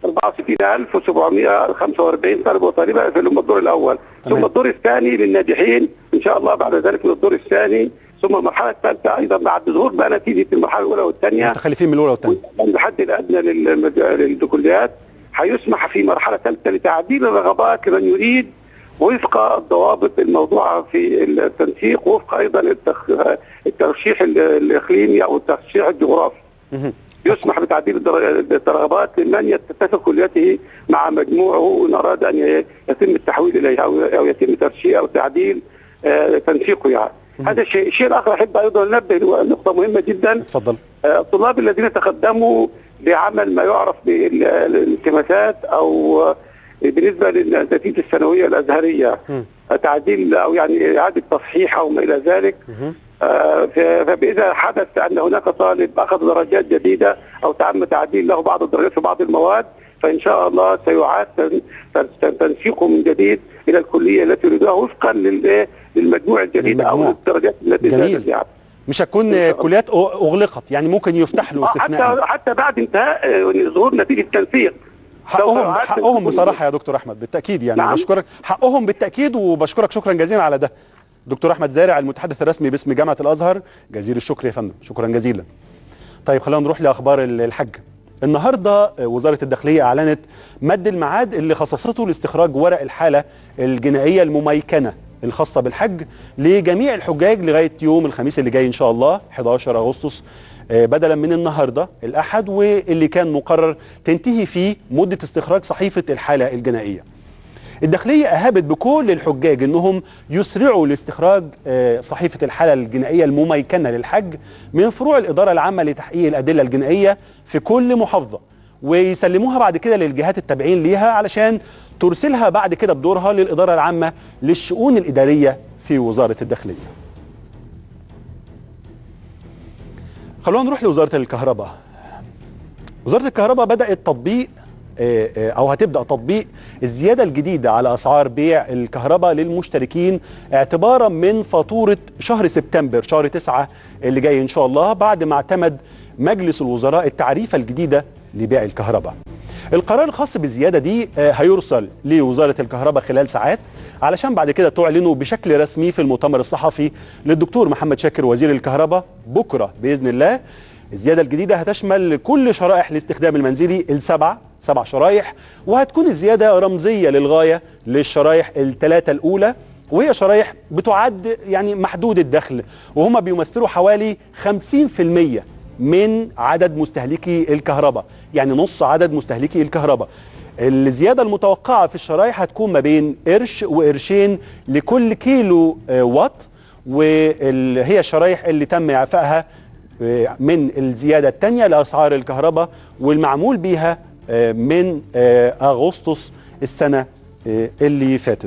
64745 طالب وطالبه في الدور الاول تمام. ثم الدور الثاني للناجحين ان شاء الله بعد ذلك من الدور الثاني ثم المرحله الثالثه ايضا بعد ظهور بقى نتيجه المرحله الاولى والثانيه متخلفين من الاولى والثانيه الحد الادنى للمج- للكليات هيسمح في مرحله ثالثه لتعديل الرغبات لمن يريد وفق الضوابط الموضوعه في التنسيق وفق ايضا التخ... الترشيح ال- الاقليمي او الترشيح الجغرافي. مهم. يسمح بتعديل الدر- الرغبات لمن تتفق كليته مع مجموعه وان اراد ان ي- يتم التحويل اليها او أو يتم ترشيح او تعديل آه، تنسيقه يعني. هذا الشيء، الشيء الاخر احب ايضا انبه له نقطه مهمه جدا اتفضل آه، الطلاب الذين تقدموا بعمل ما يعرف بالالتماسات او آه، بالنسبه للنتيجه الثانويه الازهريه مم. آه، تعديل او يعني اعاده تصحيح او ما الى ذلك مهم. آه، ف- فاذا حدث ان هناك طالب اخذ درجات جديده او تم تعديل له بعض الدرجات في بعض المواد فان شاء الله سيعاد تن- تن- تنسيقه من جديد الى الكليه التي يريدها وفقا للإيه؟ للمجموع الجديد او للمجموع. الدرجات التي جميل. زادت يعني. مش هتكون إن شاء الله. كليات أ- اغلقت يعني ممكن يفتح له آه، استثناء حتى حتى بعد انتهاء آه، ظهور نتيجه التنسيق حقهم سوف يعاد حقهم تنسيق بصراحه يا دكتور احمد بالتاكيد يعني نعم. بشكرك حقهم بالتاكيد وبشكرك شكرا جزيلا على ده دكتور احمد زارع المتحدث الرسمي باسم جامعه الازهر جزيل الشكر يا فندم شكرا جزيلا طيب خلينا نروح لاخبار ال- الحج النهارده وزاره الداخليه اعلنت مد الميعاد اللي خصصته لاستخراج ورق الحاله الجنائيه المميكنه الخاصه بالحج لجميع الحجاج لغايه يوم الخميس اللي جاي ان شاء الله 11 اغسطس آه، بدلا من النهارده الاحد واللي كان مقرر تنتهي فيه مده استخراج صحيفه الحاله الجنائيه. الداخليه اهابت بكل الحجاج انهم يسرعوا لاستخراج آه، صحيفه الحاله الجنائيه المميكنه للحج من فروع الاداره العامه لتحقيق الادله الجنائيه في كل محافظه ويسلموها بعد كده للجهات التابعين ليها علشان ترسلها بعد كده بدورها للاداره العامه للشؤون الاداريه في وزاره الداخليه. خلونا نروح لوزاره الكهرباء. وزاره الكهرباء بدات تطبيق آه، آه، او هتبدا تطبيق الزياده الجديده على اسعار بيع الكهرباء للمشتركين اعتبارا من فاتوره شهر سبتمبر شهر تسعة اللي جاي ان شاء الله بعد ما اعتمد مجلس الوزراء التعريفه الجديده لبيع الكهرباء. القرار الخاص بالزياده دي آه، هيرسل لوزاره الكهرباء خلال ساعات علشان بعد كده تعلنه بشكل رسمي في المؤتمر الصحفي للدكتور محمد شاكر وزير الكهرباء بكره باذن الله الزيادة الجديدة هتشمل كل شرائح الاستخدام المنزلي السبع سبع شرايح وهتكون الزيادة رمزية للغاية للشرايح الثلاثة الأولى وهي شرايح بتعد يعني محدود الدخل وهم بيمثلوا حوالي 50% من عدد مستهلكي الكهرباء يعني نص عدد مستهلكي الكهرباء الزيادة المتوقعة في الشرايح هتكون ما بين قرش وقرشين لكل كيلو آه، واط وهي الشرايح اللي تم إعفائها آه، من الزيادة الثانية لأسعار الكهرباء والمعمول بيها آه، من آه، أغسطس السنة آه، اللي فاتت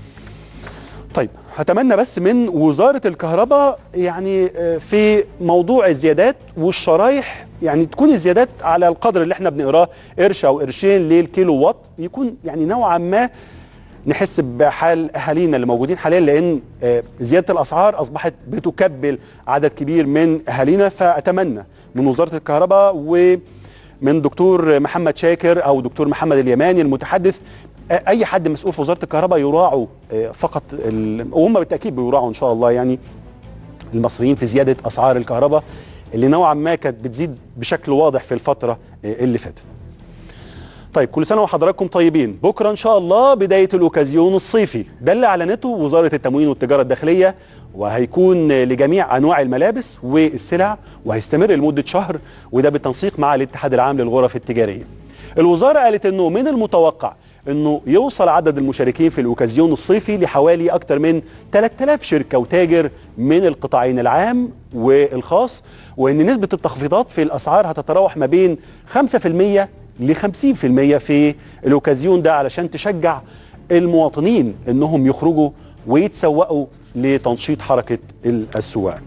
طيب هتمنى بس من وزارة الكهرباء يعني آه، في موضوع الزيادات والشرايح يعني تكون الزيادات على القدر اللي احنا بنقراه قرش او قرشين للكيلو وات يكون يعني نوعا ما نحس بحال اهالينا اللي موجودين حاليا لان آه، زياده الاسعار اصبحت بتكبل عدد كبير من اهالينا فاتمنى من وزاره الكهرباء ومن دكتور محمد شاكر او دكتور محمد اليماني المتحدث آه، اي حد مسؤول في وزاره الكهرباء يراعوا آه، فقط ال- وهم بالتاكيد بيراعوا ان شاء الله يعني المصريين في زياده اسعار الكهرباء اللي نوعا ما كانت بتزيد بشكل واضح في الفتره آه، اللي فاتت. طيب كل سنه وحضراتكم طيبين بكره ان شاء الله بدايه الاوكازيون الصيفي ده اللي اعلنته وزاره التموين والتجاره الداخليه وهيكون لجميع انواع الملابس والسلع وهيستمر لمده شهر وده بالتنسيق مع الاتحاد العام للغرف التجاريه الوزاره قالت انه من المتوقع انه يوصل عدد المشاركين في الاوكازيون الصيفي لحوالي اكثر من 3000 شركه وتاجر من القطاعين العام والخاص وان نسبه التخفيضات في الاسعار هتتراوح ما بين 5% ل 50% في الاوكازيون ده علشان تشجع المواطنين انهم يخرجوا ويتسوقوا لتنشيط حركه السواق.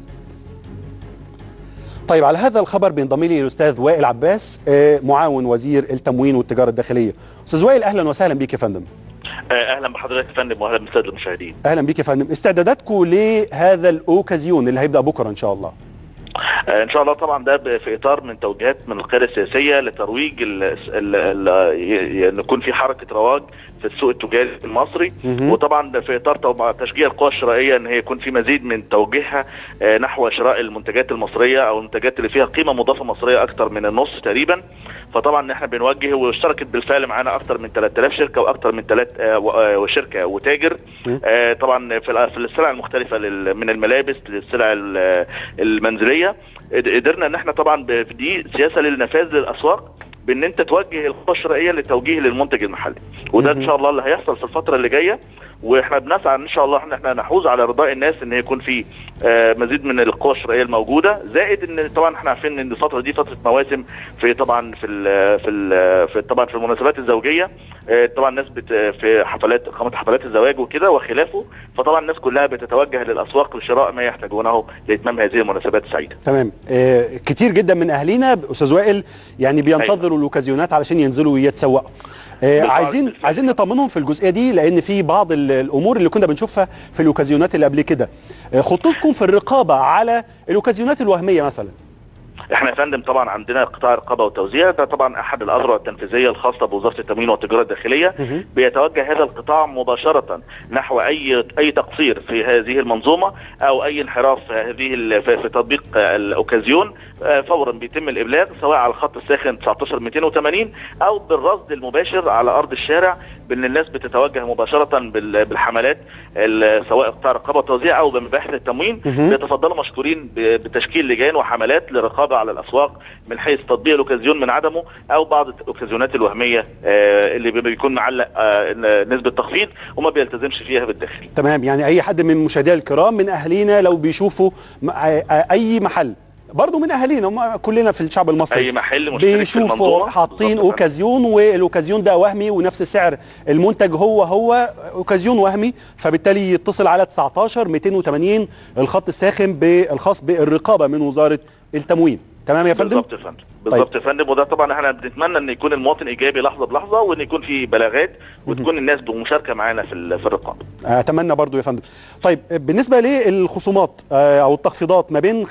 طيب على هذا الخبر بينضم لي الاستاذ وائل عباس آه، معاون وزير التموين والتجاره الداخليه. استاذ وائل اهلا وسهلا بيك يا فندم. آه، اهلا بحضرتك يا فندم واهلا بالساده المشاهدين اهلا بيك يا فندم. استعداداتكم لهذا الاوكازيون اللي هيبدا بكره ان شاء الله. آه، ان شاء الله طبعا ده ب- في اطار من توجيهات من القياده السياسيه لترويج ال ال ال ي- ان يكون في حركه رواج في السوق التجاري المصري مهم. وطبعا ده في اطار طبعا تشجيع القوى الشرائيه ان هي يكون في مزيد من توجيهها آه، نحو شراء المنتجات المصريه او المنتجات اللي فيها قيمه مضافه مصريه اكثر من النص تقريبا فطبعا احنا بنوجه واشتركت بالفعل معانا اكثر من 3000 شركه واكثر من 3 وشركه وتاجر مم. آه، طبعا في ال- في السلع المختلفه لل- من الملابس للسلع ال- المنزليه قد- قدرنا ان احنا طبعا ب- دي سياسه للنفاذ للاسواق بان انت توجه القوى الشرائيه للتوجيه للمنتج المحلي وده ان مهم. شاء الله اللي هيحصل في الفتره اللي جايه واحنا بنسعى ان شاء الله ان احنا نحوز على رضاء الناس ان يكون في آه، مزيد من القوى الشرائيه الموجوده زائد ان طبعا احنا عارفين ان الفتره دي فتره مواسم في طبعا في ال في ال في طبعا في المناسبات الزوجيه آه، طبعا الناس بت في حفلات اقامه حفلات الزواج وكده وخلافه فطبعا الناس كلها بتتوجه للاسواق لشراء ما يحتاجونه لاتمام هذه المناسبات السعيده تمام آه كتير جدا من اهالينا استاذ وائل يعني بينتظروا الاوكازيونات علشان ينزلوا يتسوقوا آه بالفعل، عايزين بالفعل. عايزين نطمنهم في الجزئيه دي لان في بعض ال- الامور اللي كنا بنشوفها في الاوكازيونات اللي قبل كده آه خطتكم في الرقابه على الاوكازيونات الوهميه مثلا احنا يا فندم طبعا عندنا قطاع الرقابه والتوزيع ده طبعا احد الاذرع التنفيذيه الخاصه بوزاره التموين والتجاره الداخليه مهم. بيتوجه هذا القطاع مباشره نحو اي اي تقصير في هذه المنظومه او اي انحراف في هذه ال- في في تطبيق آه، الاوكازيون آه، فورا بيتم الابلاغ سواء على الخط الساخن 19 280 او بالرصد المباشر على ارض الشارع بان الناس بتتوجه مباشره بال- بالحملات ال- سواء قطاع الرقابه والتوزيع او بمباحث التموين مهم. بيتفضلوا مشكورين ب- بتشكيل لجان وحملات للرقابه على الاسواق من حيث تطبيق الاوكازيون من عدمه او بعض الاوكازيونات الوهميه آه، اللي بي- بيكون معلق آه، ن- نسبه تخفيض وما بيلتزمش فيها بالداخل تمام يعني اي حد من مشاهدينا الكرام من اهالينا لو بيشوفوا م- آ- آ- اي محل برضه من اهالينا هم كلنا في الشعب المصري اي محل مشترك في بيشوفوا المنظومه حاطين بالظبط اوكازيون والاوكازيون ده وهمي ونفس سعر المنتج هو هو اوكازيون وهمي فبالتالي يتصل على 19 280 الخط الساخن بالخاص بالرقابه من وزاره التموين تمام يا فندم بالظبط يا فندم بالظبط يا فندم وده طبعا احنا بنتمنى ان يكون المواطن ايجابي لحظه بلحظه وان يكون في بلاغات وتكون الناس بمشاركه معانا في ال- في الرقابه اتمنى برضو يا فندم طيب بالنسبه للخصومات آه، او التخفيضات ما بين 5%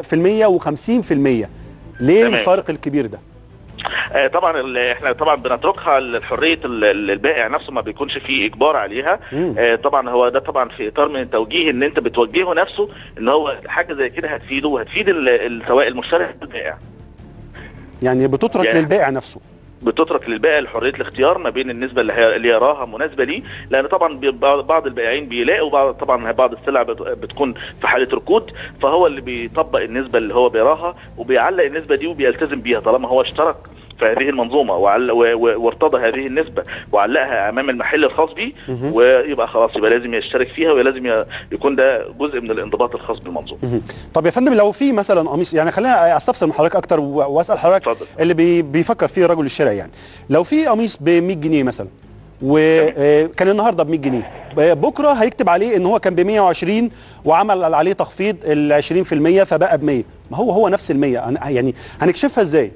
و50% ليه تمام. الفارق الكبير ده آه، طبعا ال- احنا طبعا بنتركها لحريه ال- ال- البائع نفسه ما بيكونش فيه اجبار عليها مم. آه، طبعا هو ده طبعا في اطار من التوجيه ان انت بتوجهه نفسه ان هو حاجه زي كده هتفيده وهتفيد ال- ال- سواء المشتري أو البائع يعني بتترك يعني- للبائع نفسه بتترك للبائع حريه الاختيار ما بين النسبه اللي, هي اللي يراها مناسبه ليه لان طبعا بي- بعض بعض البائعين بيلاقوا بعض طبعا بعض السلع بت- بتكون في حاله ركود فهو اللي بيطبق النسبه اللي هو بيراها وبيعلق النسبه دي وبيلتزم بيها طالما هو اشترك في هذه المنظومه وعل... و... و... وارتضى هذه النسبه وعلقها امام المحل الخاص بيه مهم. ويبقى خلاص يبقى لازم يشترك فيها ولازم ي... يكون ده جزء من الانضباط الخاص بالمنظومه مهم. طب يا فندم لو في مثلا قميص يعني خلينا استفسر من حضرتك اكتر و- واسال حضرتك اتفضل. اللي بي بيفكر فيه رجل الشارع يعني لو في قميص ب 100 جنيه مثلا وكان النهارده ب 100 جنيه ب- بكره هيكتب عليه ان هو كان ب 120 وعمل عليه تخفيض ال 20% فبقى ب 100 ما هو هو نفس ال 100 هن- يعني هنكشفها ازاي؟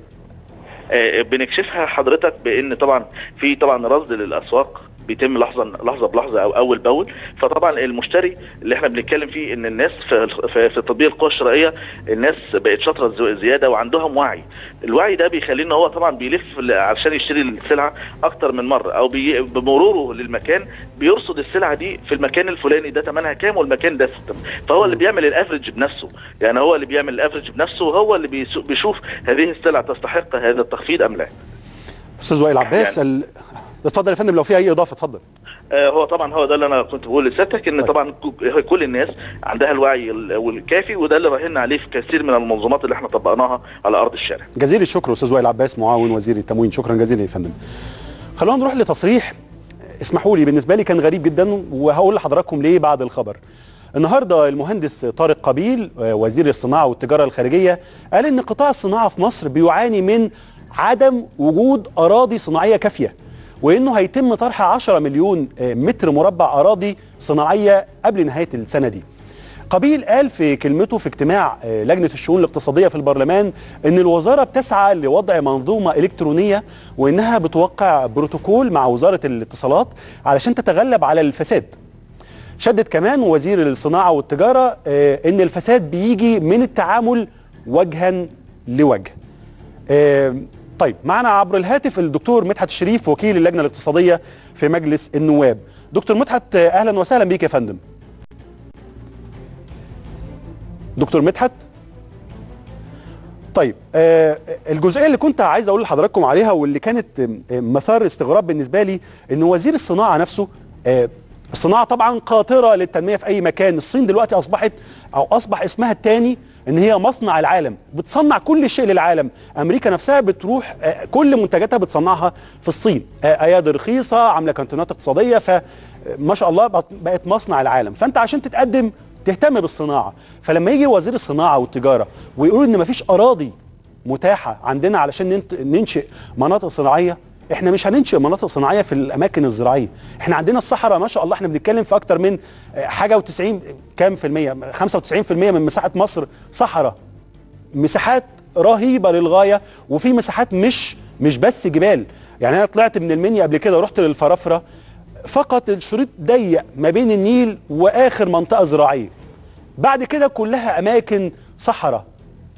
آه، بنكشفها حضرتك بان طبعا في طبعا رصد للاسواق بيتم لحظه لحظه بلحظه او اول باول فطبعا المشتري اللي احنا بنتكلم فيه ان الناس في في, في تطبيق القوى الشرائيه الناس بقت شاطره زو- زياده وعندهم وعي الوعي ده بيخليه ان هو طبعا بيلف ل- علشان يشتري السلعه اكتر من مره او بي بمروره للمكان بيرصد السلعه دي في المكان الفلاني ده ثمنها كام والمكان ده ثمن- فهو اللي بيعمل الافرج بنفسه يعني هو اللي بيعمل الافرج بنفسه وهو اللي بيسو- بيشوف هذه السلع تستحق هذا التخفيض ام لا استاذ وائل عباس يعني- ال... اتفضل يا فندم لو في اي اضافه اتفضل آه، هو طبعا هو ده اللي انا كنت بقول لسيادتك ان طيب. طبعا ك- كل الناس عندها الوعي ال- والكافي وده اللي راهنا عليه في كثير من المنظومات اللي احنا طبقناها على ارض الشارع جزيل الشكر استاذ وائل عباس معاون وزير التموين شكرا جزيلا يا فندم خلونا نروح لتصريح اسمحوا لي بالنسبه لي كان غريب جدا وهقول لحضراتكم ليه بعد الخبر النهارده المهندس طارق قبيل آه، وزير الصناعه والتجاره الخارجيه قال ان قطاع الصناعه في مصر بيعاني من عدم وجود اراضي صناعيه كافيه وانه هيتم طرح 10 مليون آه، متر مربع اراضي صناعيه قبل نهايه السنه دي قبيل قال في كلمته في اجتماع آه، لجنة الشؤون الاقتصادية في البرلمان ان الوزارة بتسعى لوضع منظومة الكترونية وانها بتوقع بروتوكول مع وزارة الاتصالات علشان تتغلب على الفساد شدد كمان وزير الصناعة والتجارة آه، ان الفساد بيجي من التعامل وجها لوجه آه، طيب معنا عبر الهاتف الدكتور مدحت الشريف وكيل اللجنة الاقتصادية في مجلس النواب دكتور مدحت آه، اهلا وسهلا بيك يا فندم دكتور مدحت طيب آه الجزئيه اللي كنت عايز اقول لحضراتكم عليها واللي كانت آه، مثار استغراب بالنسبه لي ان وزير الصناعه نفسه آه الصناعه طبعا قاطره للتنميه في اي مكان الصين دلوقتي اصبحت او اصبح اسمها الثاني ان هي مصنع العالم بتصنع كل شيء للعالم امريكا نفسها بتروح آه كل منتجاتها بتصنعها في الصين آه ايادي رخيصه عامله كانتونات اقتصاديه فما شاء الله بقت- بقت مصنع العالم فانت عشان تتقدم تهتم بالصناعه فلما يجي وزير الصناعه والتجاره ويقول ان مفيش اراضي متاحه عندنا علشان ننت- ننشئ مناطق صناعيه احنا مش هننشئ مناطق صناعيه في الاماكن الزراعيه احنا عندنا الصحراء ما شاء الله احنا بنتكلم في اكتر من آه، حاجه و90 كام في الميه 95% من مساحه مصر صحراء مساحات رهيبه للغايه وفي مساحات مش مش بس جبال يعني انا طلعت من المنيا قبل كده رحت للفرافره فقط الشريط ضيق ما بين النيل واخر منطقه زراعيه بعد كده كلها اماكن صحراء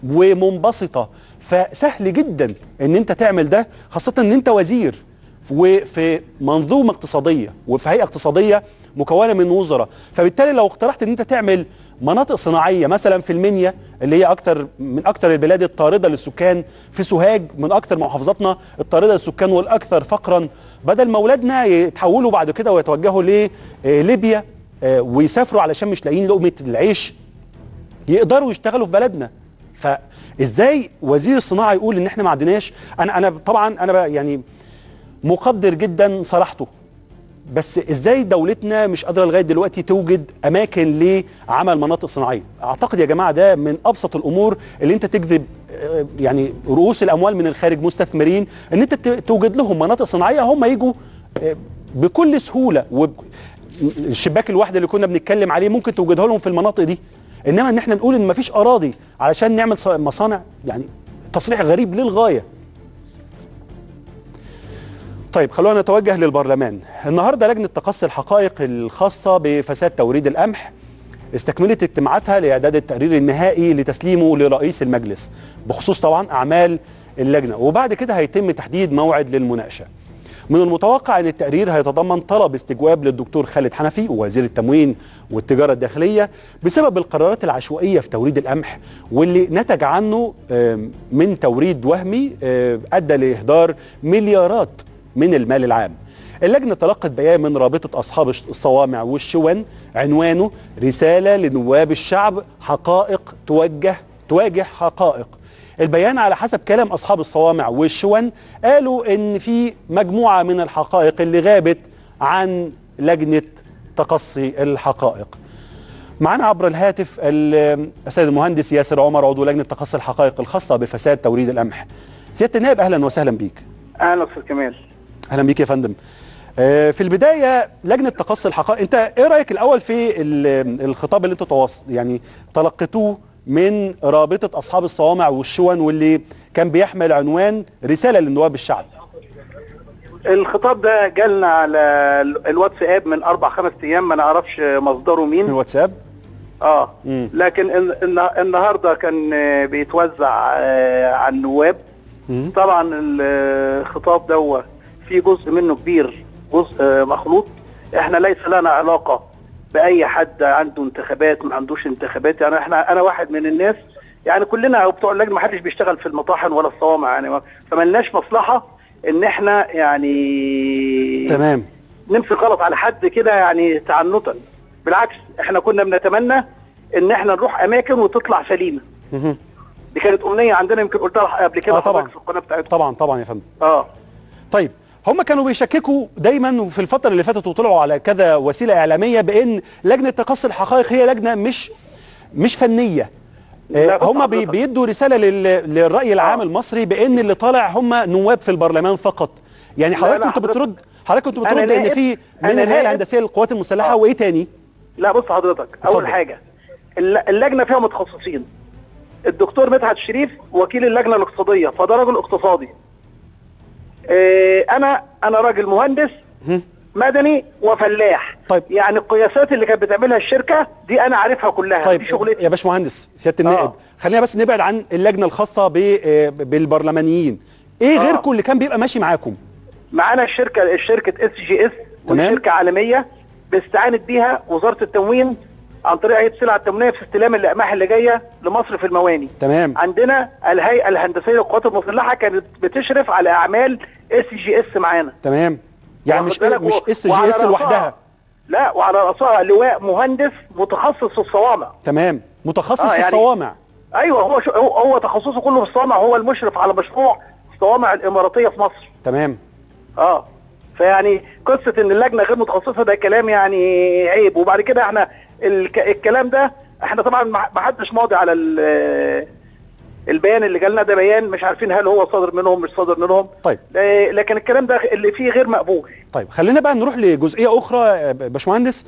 ومنبسطه فسهل جدا ان انت تعمل ده خاصه ان انت وزير وفي منظومه اقتصاديه وفي هيئه اقتصاديه مكونه من وزراء فبالتالي لو اقترحت ان انت تعمل مناطق صناعيه مثلا في المنيا اللي هي اكتر من اكتر البلاد الطارده للسكان في سوهاج من اكتر محافظاتنا الطارده للسكان والاكثر فقرا بدل ما اولادنا يتحولوا بعد كده ويتوجهوا لليبيا آه، ويسافروا علشان مش لاقيين لقمه العيش يقدروا يشتغلوا في بلدنا فازاي وزير الصناعه يقول ان احنا ما عندناش انا انا طبعا انا بقى يعني مقدر جدا صراحته بس ازاي دولتنا مش قادره لغايه دلوقتي توجد اماكن لعمل مناطق صناعيه اعتقد يا جماعه ده من ابسط الامور اللي انت تجذب آه، يعني رؤوس الاموال من الخارج مستثمرين ان انت ت- توجد لهم مناطق صناعيه هم يجوا آه، بكل سهوله وب... الشباك الواحد اللي كنا بنتكلم عليه ممكن توجدها لهم في المناطق دي انما ان احنا نقول ان مفيش اراضي علشان نعمل ص- مصانع يعني تصريح غريب للغايه طيب خلونا نتوجه للبرلمان النهارده لجنه تقصي الحقائق الخاصه بفساد توريد القمح استكملت اجتماعاتها لاعداد التقرير النهائي لتسليمه لرئيس المجلس بخصوص طبعا اعمال اللجنه وبعد كده هيتم تحديد موعد للمناقشه من المتوقع ان التقرير هيتضمن طلب استجواب للدكتور خالد حنفي وزير التموين والتجاره الداخليه بسبب القرارات العشوائيه في توريد القمح واللي نتج عنه آم، من توريد وهمي آم، ادى لاهدار مليارات من المال العام. اللجنه تلقت بيان من رابطه اصحاب الصوامع والشون عنوانه رساله لنواب الشعب حقائق توجه تواجه حقائق. البيان على حسب كلام اصحاب الصوامع والشون قالوا ان في مجموعه من الحقائق اللي غابت عن لجنه تقصي الحقائق. معنا عبر الهاتف ال- السيد المهندس ياسر عمر عضو لجنه تقصي الحقائق الخاصه بفساد توريد القمح. سياده النائب اهلا وسهلا بيك. اهلا استاذ كمال اهلا بيك يا فندم. آه، في البدايه لجنه تقصي الحقائق انت ايه رايك الاول في ال- الخطاب اللي انتوا تواص يعني تلقيتوه من رابطه اصحاب الصوامع والشون واللي كان بيحمل عنوان رساله لنواب الشعب. الخطاب ده جالنا على ال- الواتساب من اربع خمس ايام ما نعرفش مصدره مين الواتساب اه مم. لكن الن- الن- النهارده كان آه، بيتوزع آه، على النواب مم. طبعا الخطاب ده في جزء منه كبير جزء آه، مخلوط احنا ليس لنا علاقه باي حد عنده انتخابات ما عندوش انتخابات يعني احنا انا واحد من الناس يعني كلنا بتوع اللجنه ما حدش بيشتغل في المطاحن ولا الصوامع يعني ما- فملناش مصلحه ان احنا يعني تمام نمسك غلط على حد كده يعني تعنتا بالعكس احنا كنا بنتمنى ان احنا نروح اماكن وتطلع سليمه مهم. دي كانت امنيه عندنا يمكن قلتها قبل كده آه طبعا. حضرتك في القناه بتاعتكم طبعا طبعا يا فندم. اه طيب هم كانوا بيشككوا دايما في الفتره اللي فاتت وطلعوا على كذا وسيله اعلاميه بان لجنه تقصي الحقائق هي لجنه مش مش فنيه لا، آه، بص هم بي حضرتك. بيدوا رساله لل- للراي العام آه. المصري بان اللي طالع هم نواب في البرلمان فقط يعني لا، حضرتك لا، كنت حضرتك- بترد حضرتك كنت أنا بترد ان نائب- في من أنا الهيئه نائب. الهندسيه للقوات المسلحه آه. وايه تاني لا بص حضرتك اول اتفضل. حاجه الل- اللجنه فيها متخصصين الدكتور مدحت شريف وكيل اللجنه الاقتصاديه فده راجل اقتصادي إيه انا انا راجل مهندس هم. مدني وفلاح طيب. يعني القياسات اللي كانت بتعملها الشركه دي انا عارفها كلها طيب دي شغلتي يا باشمهندس سياده النائب آه. خلينا بس نبعد عن اللجنه الخاصه ب- آه، بالبرلمانيين ايه آه. غيركم اللي كان بيبقى ماشي معاكم معانا الشركه الشركه اس جي اس تمام. شركه عالميه باستعانت بيها وزاره التموين عن طريق هيئه السلع التموينيه في استلام الاقماح اللي جايه لمصر في المواني تمام عندنا الهيئه الهندسيه للقوات المسلحه كانت بتشرف على اعمال اس جي اس معانا تمام يعني واخد مش بالك؟ مش و- اس جي وعلى اس رأسها- لوحدها لا وعلى راسها لواء مهندس متخصص في الصوامع تمام متخصص آه، في يعني- الصوامع ايوه هو شو هو, هو تخصصه كله في الصوامع هو المشرف على مشروع الصوامع الاماراتيه في مصر تمام اه فيعني قصه ان اللجنه غير متخصصه ده كلام يعني عيب وبعد كده احنا الك الكلام ده احنا طبعا ما ما حدش ماضي على ال- البيان اللي جالنا ده بيان مش عارفين هل هو صادر منهم مش صادر منهم طيب لا- لكن الكلام ده اللي فيه غير مقبول طيب خلينا بقى نروح لجزئيه اخرى آه، باشمهندس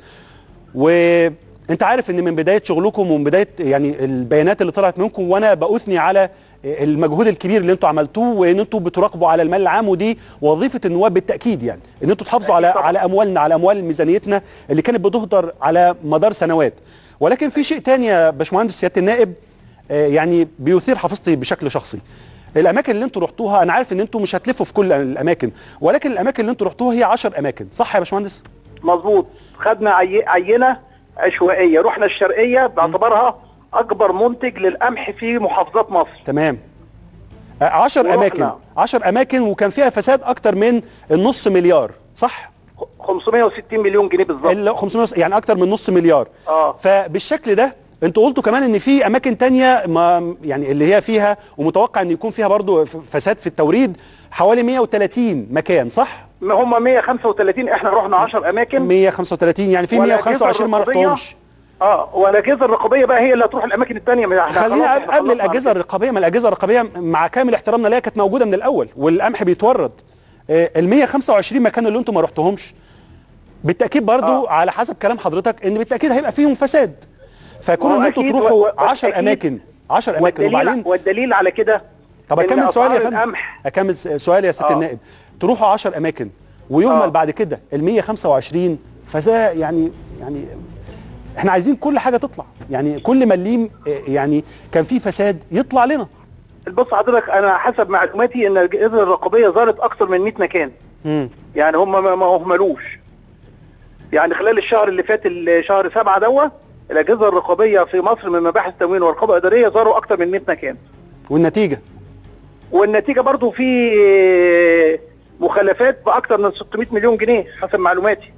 وانت عارف ان من بدايه شغلكم ومن بدايه يعني البيانات اللي طلعت منكم وانا باثني على المجهود الكبير اللي انتوا عملتوه وان انتوا بتراقبوا على المال العام ودي وظيفه النواب بالتاكيد يعني ان انتوا تحافظوا على أكيد طبعاً. على اموالنا على اموال ميزانيتنا اللي كانت بتهدر على مدار سنوات ولكن في شيء تاني يا باشمهندس سياده النائب آه، يعني بيثير حافظتي بشكل شخصي الاماكن اللي انتوا رحتوها انا عارف ان انتوا مش هتلفوا في كل الاماكن ولكن الاماكن اللي انتوا رحتوها هي 10 اماكن صح يا باشمهندس مظبوط خدنا عي... عينه عشوائيه رحنا الشرقيه باعتبارها اكبر منتج للقمح في محافظات مصر تمام 10 ورحنا. اماكن 10 اماكن وكان فيها فساد اكتر من النص مليار صح 560 مليون جنيه بالظبط ال 500 يعني اكتر من نص مليار اه فبالشكل ده انتوا قلتوا كمان ان في اماكن تانية ما يعني اللي هي فيها ومتوقع ان يكون فيها برضو ف- فساد في التوريد حوالي 130 مكان صح ما هم 135 احنا رحنا 10 اماكن 135 يعني في والأجهزة 125 ما الرقابية رحتهمش اه والاجهزه الرقابيه بقى هي اللي هتروح الاماكن الثانيه ما احنا خلينا خلاص قبل, احنا قبل خلصنا الاجهزه الرقابيه ما الاجهزه الرقابيه مع كامل احترامنا ليها كانت موجوده من الاول والقمح بيتورد آه، ال 125 مكان اللي انتم ما رحتهمش بالتاكيد برضو آه. على حسب كلام حضرتك ان بالتاكيد هيبقى فيهم فساد فكون ما هو ان انتوا أكيد تروحوا و- و- 10 أكيد. اماكن 10 اماكن والدليل وبعدين والدليل على كده طب إن اكمل سؤالي يا أسعار فندم القمح اكمل س- سؤالي يا سياده آه. النائب تروحوا 10 اماكن ويهمل آه. بعد كده ال 125 فده يعني يعني احنا عايزين كل حاجه تطلع يعني كل مليم آه، يعني كان فيه فساد يطلع لنا بص حضرتك انا حسب معلوماتي ان الاجهزه الرقابيه زارت اكثر من 100 مكان مم. يعني هم ما ما اهملوش يعني خلال الشهر اللي فات ال- شهر سبعة دوا الاجهزه الرقابيه في مصر من مباحث التموين والرقابه الاداريه زاروا اكثر من 100 مكان والنتيجه والنتيجه برضو في مخالفات باكثر من 600 مليون جنيه حسب معلوماتي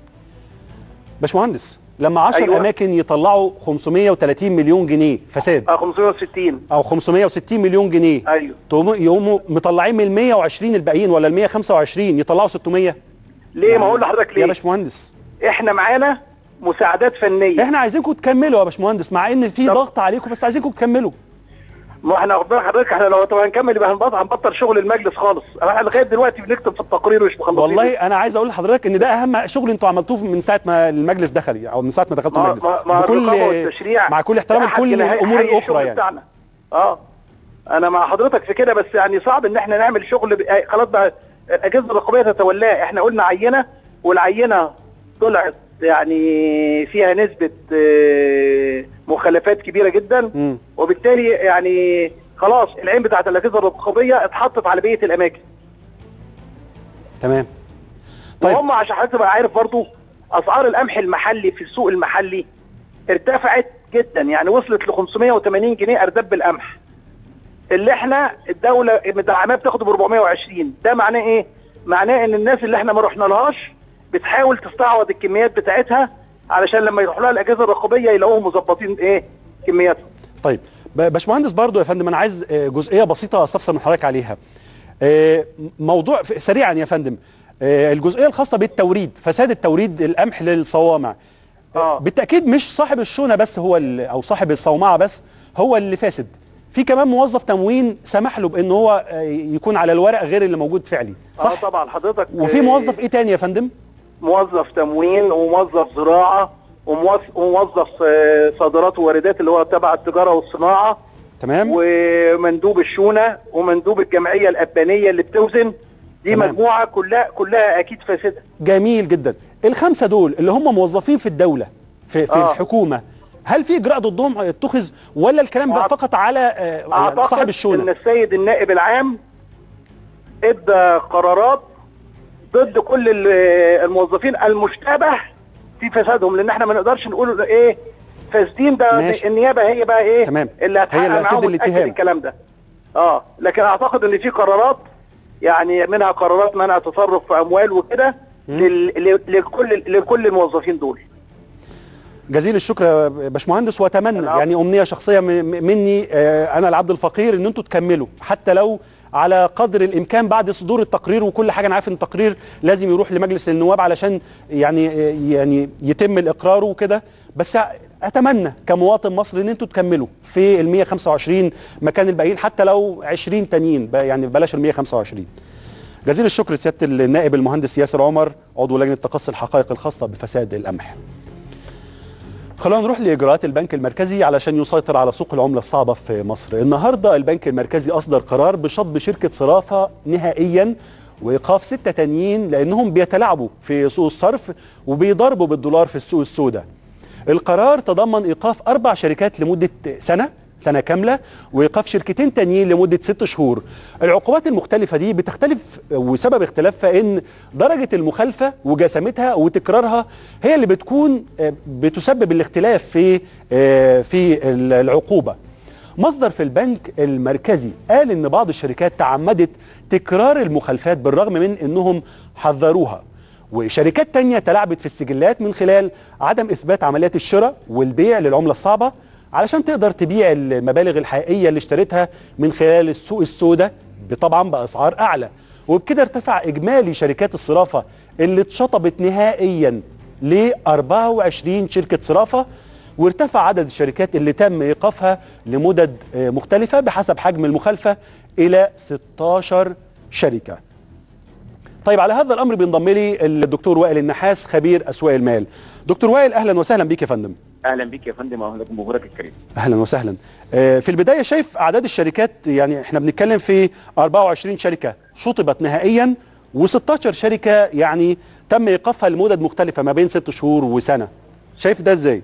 باشمهندس لما 10 أيوة. أيوة. اماكن يطلعوا 530 مليون جنيه فساد اه 560 او 560 مليون جنيه ايوه تقوموا يقوموا مطلعين من ال 120 الباقيين ولا ال 125 يطلعوا 600 ليه ما اقول لحضرتك يا ليه باشمهندس احنا معانا مساعدات فنيه احنا عايزينكم تكملوا يا باشمهندس مع ان في طب. ضغط عليكم بس عايزينكم تكملوا ما احنا واخدين حضرتك احنا لو طب هنكمل يبقى هنبطل هنبطل شغل المجلس خالص احنا لغايه دلوقتي بنكتب في التقرير ومش مخلصين والله انا عايز اقول لحضرتك ان ده اهم شغل انتوا عملتوه من ساعه ما المجلس دخل او من ساعه ما دخلتوا مع المجلس مع مع الرقابه والتشريع مع كل احترام ده أحد لكل جناحي- الامور حقيقي الاخرى الشغل يعني بتاعنا. اه انا مع حضرتك في كده بس يعني صعب ان احنا نعمل شغل ب... آه، خلاص بقى الاجهزه الرقابيه تتولاه احنا قلنا عينه والعينه طلعت يعني فيها نسبه آه، مخالفات كبيره جدا مم. وبالتالي يعني خلاص العين بتاعت الاجهزه الرقابيه اتحطت على بقيه الاماكن تمام طيب. طيب. وهم عشان حضرتك تبقى عارف برضو اسعار القمح المحلي في السوق المحلي ارتفعت جدا يعني وصلت ل 580 جنيه ارداب القمح اللي احنا الدوله مدعماه بتاخده ب 420 ده معناه ايه؟ معناه ان الناس اللي احنا ما رحنا لهاش بتحاول تستعوض الكميات بتاعتها علشان لما يروح لها الاجهزه الرقابيه يلاقوهم مظبطين ايه كمياتهم طيب ب- باشمهندس برضو يا فندم انا عايز آه، جزئيه بسيطه استفسر من حضرتك عليها آه، موضوع ف- سريعا يا فندم آه، الجزئيه الخاصه بالتوريد فساد التوريد القمح للصوامع اه بالتاكيد مش صاحب الشونه بس هو ال- او صاحب الصومعه بس هو اللي فاسد في كمان موظف تموين سمح له بان هو آه، يكون على الورق غير اللي موجود فعلي اه صح طبعا حضرتك وفي آه، موظف ايه تاني يا فندم موظف تموين وموظف زراعه وموظف, وموظف آه، صادرات وواردات اللي هو تبع التجاره والصناعه تمام ومندوب الشونه ومندوب الجمعيه الابانيه اللي بتوزن دي تمام. مجموعه كلها كلها اكيد فاسده جميل جدا الخمسه دول اللي هم موظفين في الدوله في, في آه. الحكومه هل في اجراء ضدهم اتخذ ولا الكلام ده أعت- فقط على آه، يعني اعتقد صاحب ان الشونه السيد النائب العام ادى قرارات ضد كل ال- الموظفين المشتبه في فسادهم لان احنا ما نقدرش نقول ايه فاسدين ده ماشي. النيابه هي بقى ايه تمام. اللي هي هتحقق اللي هتدي معاهم وتاكد الاتهام. الكلام ده اه لكن اعتقد ان في قرارات يعني منها قرارات منع تصرف في اموال وكده لل- ل- لكل لكل الموظفين دول جزيل الشكر يا باشمهندس واتمنى العفو. يعني امنيه شخصيه م- م- مني آه، انا العبد الفقير ان انتوا تكملوا حتى لو على قدر الامكان بعد صدور التقرير وكل حاجه انا عارف ان التقرير لازم يروح لمجلس النواب علشان يعني آه، يعني يتم الاقرار وكده بس اتمنى كمواطن مصري ان انتوا تكملوا في ال 125 مكان الباقيين حتى لو 20 تانيين ب- يعني بلاش ال 125 جزيل الشكر سياده النائب المهندس ياسر عمر عضو لجنه تقصي الحقائق الخاصه بفساد القمح خلونا نروح لاجراءات البنك المركزي علشان يسيطر على سوق العمله الصعبه في مصر. النهارده البنك المركزي اصدر قرار بشطب شركه صرافه نهائيا وايقاف سته تانيين لانهم بيتلاعبوا في سوق الصرف وبيضربوا بالدولار في السوق السوداء. القرار تضمن ايقاف اربع شركات لمده سنه سنه كامله وايقاف شركتين تانيين لمده ست شهور العقوبات المختلفه دي بتختلف وسبب اختلافها ان درجه المخالفه وجسامتها وتكرارها هي اللي بتكون آه، بتسبب الاختلاف في آه، في العقوبه مصدر في البنك المركزي قال ان بعض الشركات تعمدت تكرار المخالفات بالرغم من انهم حذروها وشركات تانية تلاعبت في السجلات من خلال عدم اثبات عمليات الشراء والبيع للعملة الصعبة علشان تقدر تبيع المبالغ الحقيقية اللي اشتريتها من خلال السوق السوداء طبعا بأسعار أعلى وبكده ارتفع إجمالي شركات الصرافة اللي اتشطبت نهائيا ل 24 شركة صرافة وارتفع عدد الشركات اللي تم ايقافها لمدد آه، مختلفه بحسب حجم المخالفه الى 16 شركه. طيب على هذا الامر بينضم لي الدكتور وائل النحاس خبير اسواق المال. دكتور وائل اهلا وسهلا بيك يا فندم. اهلا بيك يا فندم واهلا بجمهورك الكريم اهلا وسهلا. آه، في البدايه شايف اعداد الشركات يعني احنا بنتكلم في 24 شركه شطبت نهائيا و16 شركه يعني تم ايقافها لمدد مختلفه ما بين ست شهور وسنه. شايف ده ازاي؟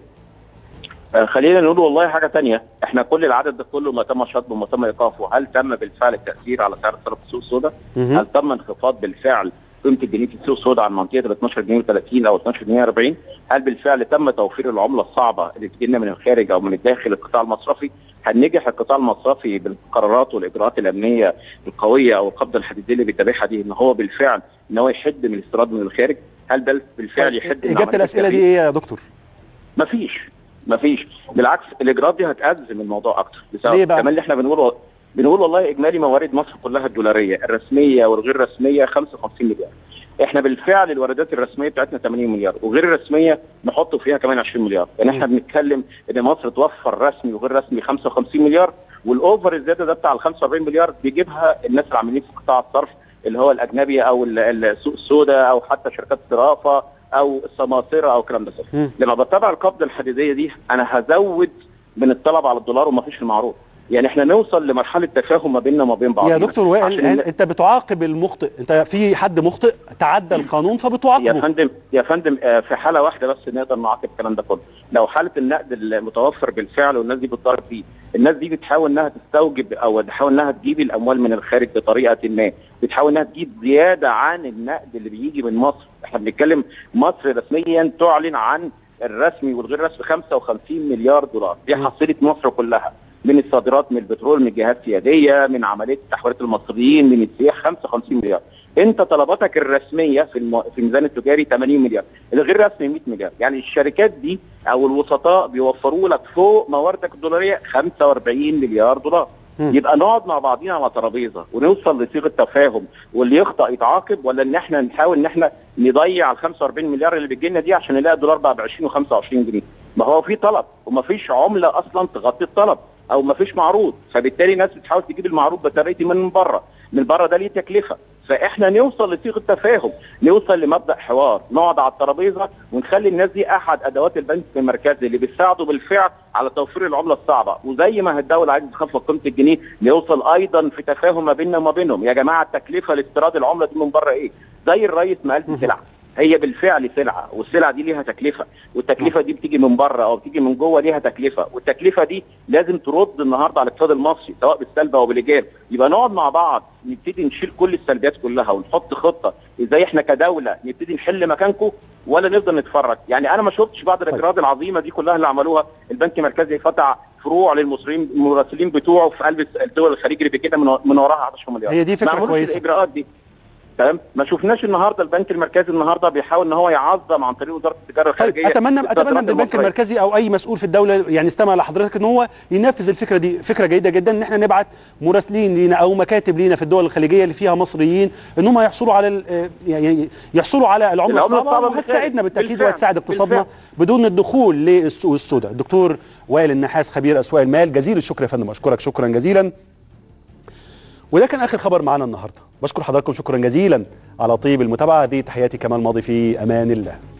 آه خلينا نقول والله حاجه تانية احنا كل العدد ده كله ما تم شطبه وما تم ايقافه هل تم بالفعل التاثير على سعر الصرف في السوق السوداء؟ مهم. هل تم انخفاض بالفعل قيمه الجنيه في السوق السوداء عن منطقه ال 12 جنيه و30 او 12 جنيه 40 هل بالفعل تم توفير العمله الصعبه اللي تجي لنا من الخارج او من الداخل القطاع المصرفي هل نجح القطاع المصرفي بالقرارات والاجراءات الامنيه القويه او القبضه الحديديه اللي بيتبعها دي ان هو بالفعل ان هو يحد من الاستيراد من الخارج هل بل بالفعل يحد من اجابه عملية الاسئله دي التغيير؟ ايه يا دكتور؟ مفيش مفيش بالعكس الاجراءات دي هتأزم الموضوع اكتر بسبب ليه بقى؟ كمان اللي احنا بنقوله بنقول والله اجمالي موارد مصر كلها الدولاريه الرسميه والغير رسميه 55 مليار احنا بالفعل الواردات الرسميه بتاعتنا 80 مليار وغير الرسميه نحط فيها كمان 20 مليار يعني احنا بنتكلم ان مصر توفر رسمي وغير رسمي 55 مليار والاوفر الزياده ده بتاع ال 45 مليار بيجيبها الناس اللي عاملين في قطاع الصرف اللي هو الاجنبي او ال- السوق السوداء او حتى شركات الصرافه او السماسره او الكلام ده كله مم. لما بتابع القبضه الحديديه دي انا هزود من الطلب على الدولار ومفيش المعروض يعني احنا نوصل لمرحله تفاهم ما بيننا وما بين بعض يا دكتور وائل انت بتعاقب المخطئ انت في حد مخطئ تعدى القانون يا فبتعاقبه فندم يا فندم آه، في حاله واحده بس نقدر نعاقب الكلام ده كله لو حاله النقد المتوفر بالفعل والناس دي بتضارب فيه الناس دي بتحاول انها تستوجب او تحاول انها تجيب الاموال من الخارج بطريقه ما بتحاول انها تجيب زياده عن النقد اللي بيجي من مصر احنا بنتكلم مصر رسميا تعلن عن الرسمي والغير رسمي 55 مليار دولار دي حصيله مصر كلها من الصادرات من البترول من جهات سياديه من عمليه تحويلات المصريين من السياح 55 مليار انت طلباتك الرسميه في الم... في الميزان التجاري 80 مليار الغير رسمي 100 مليار يعني الشركات دي او الوسطاء بيوفروا لك فوق مواردك الدولاريه 45 مليار دولار مم. يبقى نقعد مع بعضينا على ترابيزه ونوصل لصيغه تفاهم واللي يخطا يتعاقب ولا ان احنا نحاول ان احنا نضيع ال 45 مليار اللي بتجي لنا دي عشان نلاقي الدولار بقى ب 20 و25 جنيه ما هو في طلب وما فيش عمله اصلا تغطي الطلب او ما فيش معروض فبالتالي الناس بتحاول تجيب المعروض بطريقه من بره من بره ده ليه تكلفه فاحنا نوصل لصيغه تفاهم نوصل لمبدا حوار نقعد على الترابيزه ونخلي الناس دي احد ادوات البنك المركزي اللي بتساعده بالفعل على توفير العمله الصعبه وزي ما الدوله عايزه تخفض قيمه الجنيه نوصل ايضا في تفاهم ما بيننا وما بينهم يا جماعه التكلفه لاستيراد العمله دي من بره ايه زي الرئيس ما قال في سلعه هي بالفعل سلعه والسلعه دي ليها تكلفه والتكلفه دي بتيجي من بره او بتيجي من جوه ليها تكلفه والتكلفه دي لازم ترد النهارده على الاقتصاد المصري سواء بالسلب او بالايجاب يبقى نقعد مع بعض نبتدي نشيل كل السلبيات كلها ونحط خطه ازاي احنا كدوله نبتدي نحل مكانكم ولا نفضل نتفرج يعني انا ما شفتش بعض الاجراءات العظيمه دي كلها اللي عملوها البنك المركزي فتح فروع للمصريين المراسلين بتوعه في قلب الدول الخليج اللي كده من من وراها 10 مليار هي دي فكرة ما عملوش كويسة. الاجراءات دي تمام ما شفناش النهارده البنك المركزي النهارده بيحاول ان هو يعظم عن طريق وزاره التجاره طيب الخارجيه اتمنى اتمنى الصادرات ان البنك المصرية. المركزي او اي مسؤول في الدوله يعني استمع لحضرتك ان هو ينفذ الفكره دي فكره جيده جدا ان احنا نبعت مراسلين لينا او مكاتب لينا في الدول الخليجيه اللي فيها مصريين ان هم يحصلوا على ال- يعني يحصلوا على العمله العملة الصعبه الصعبة وهتساعدنا بالفعل. بالتاكيد بالفعل. وهتساعد اقتصادنا بالفعل. بدون الدخول للسوق السوداء الدكتور وائل النحاس خبير اسواق المال جزيل الشكر يا فندم اشكرك شكرا جزيلا وده كان اخر خبر معانا النهارده بشكر حضراتكم شكرا جزيلا على طيب المتابعه دي تحياتي كمال ماضي في امان الله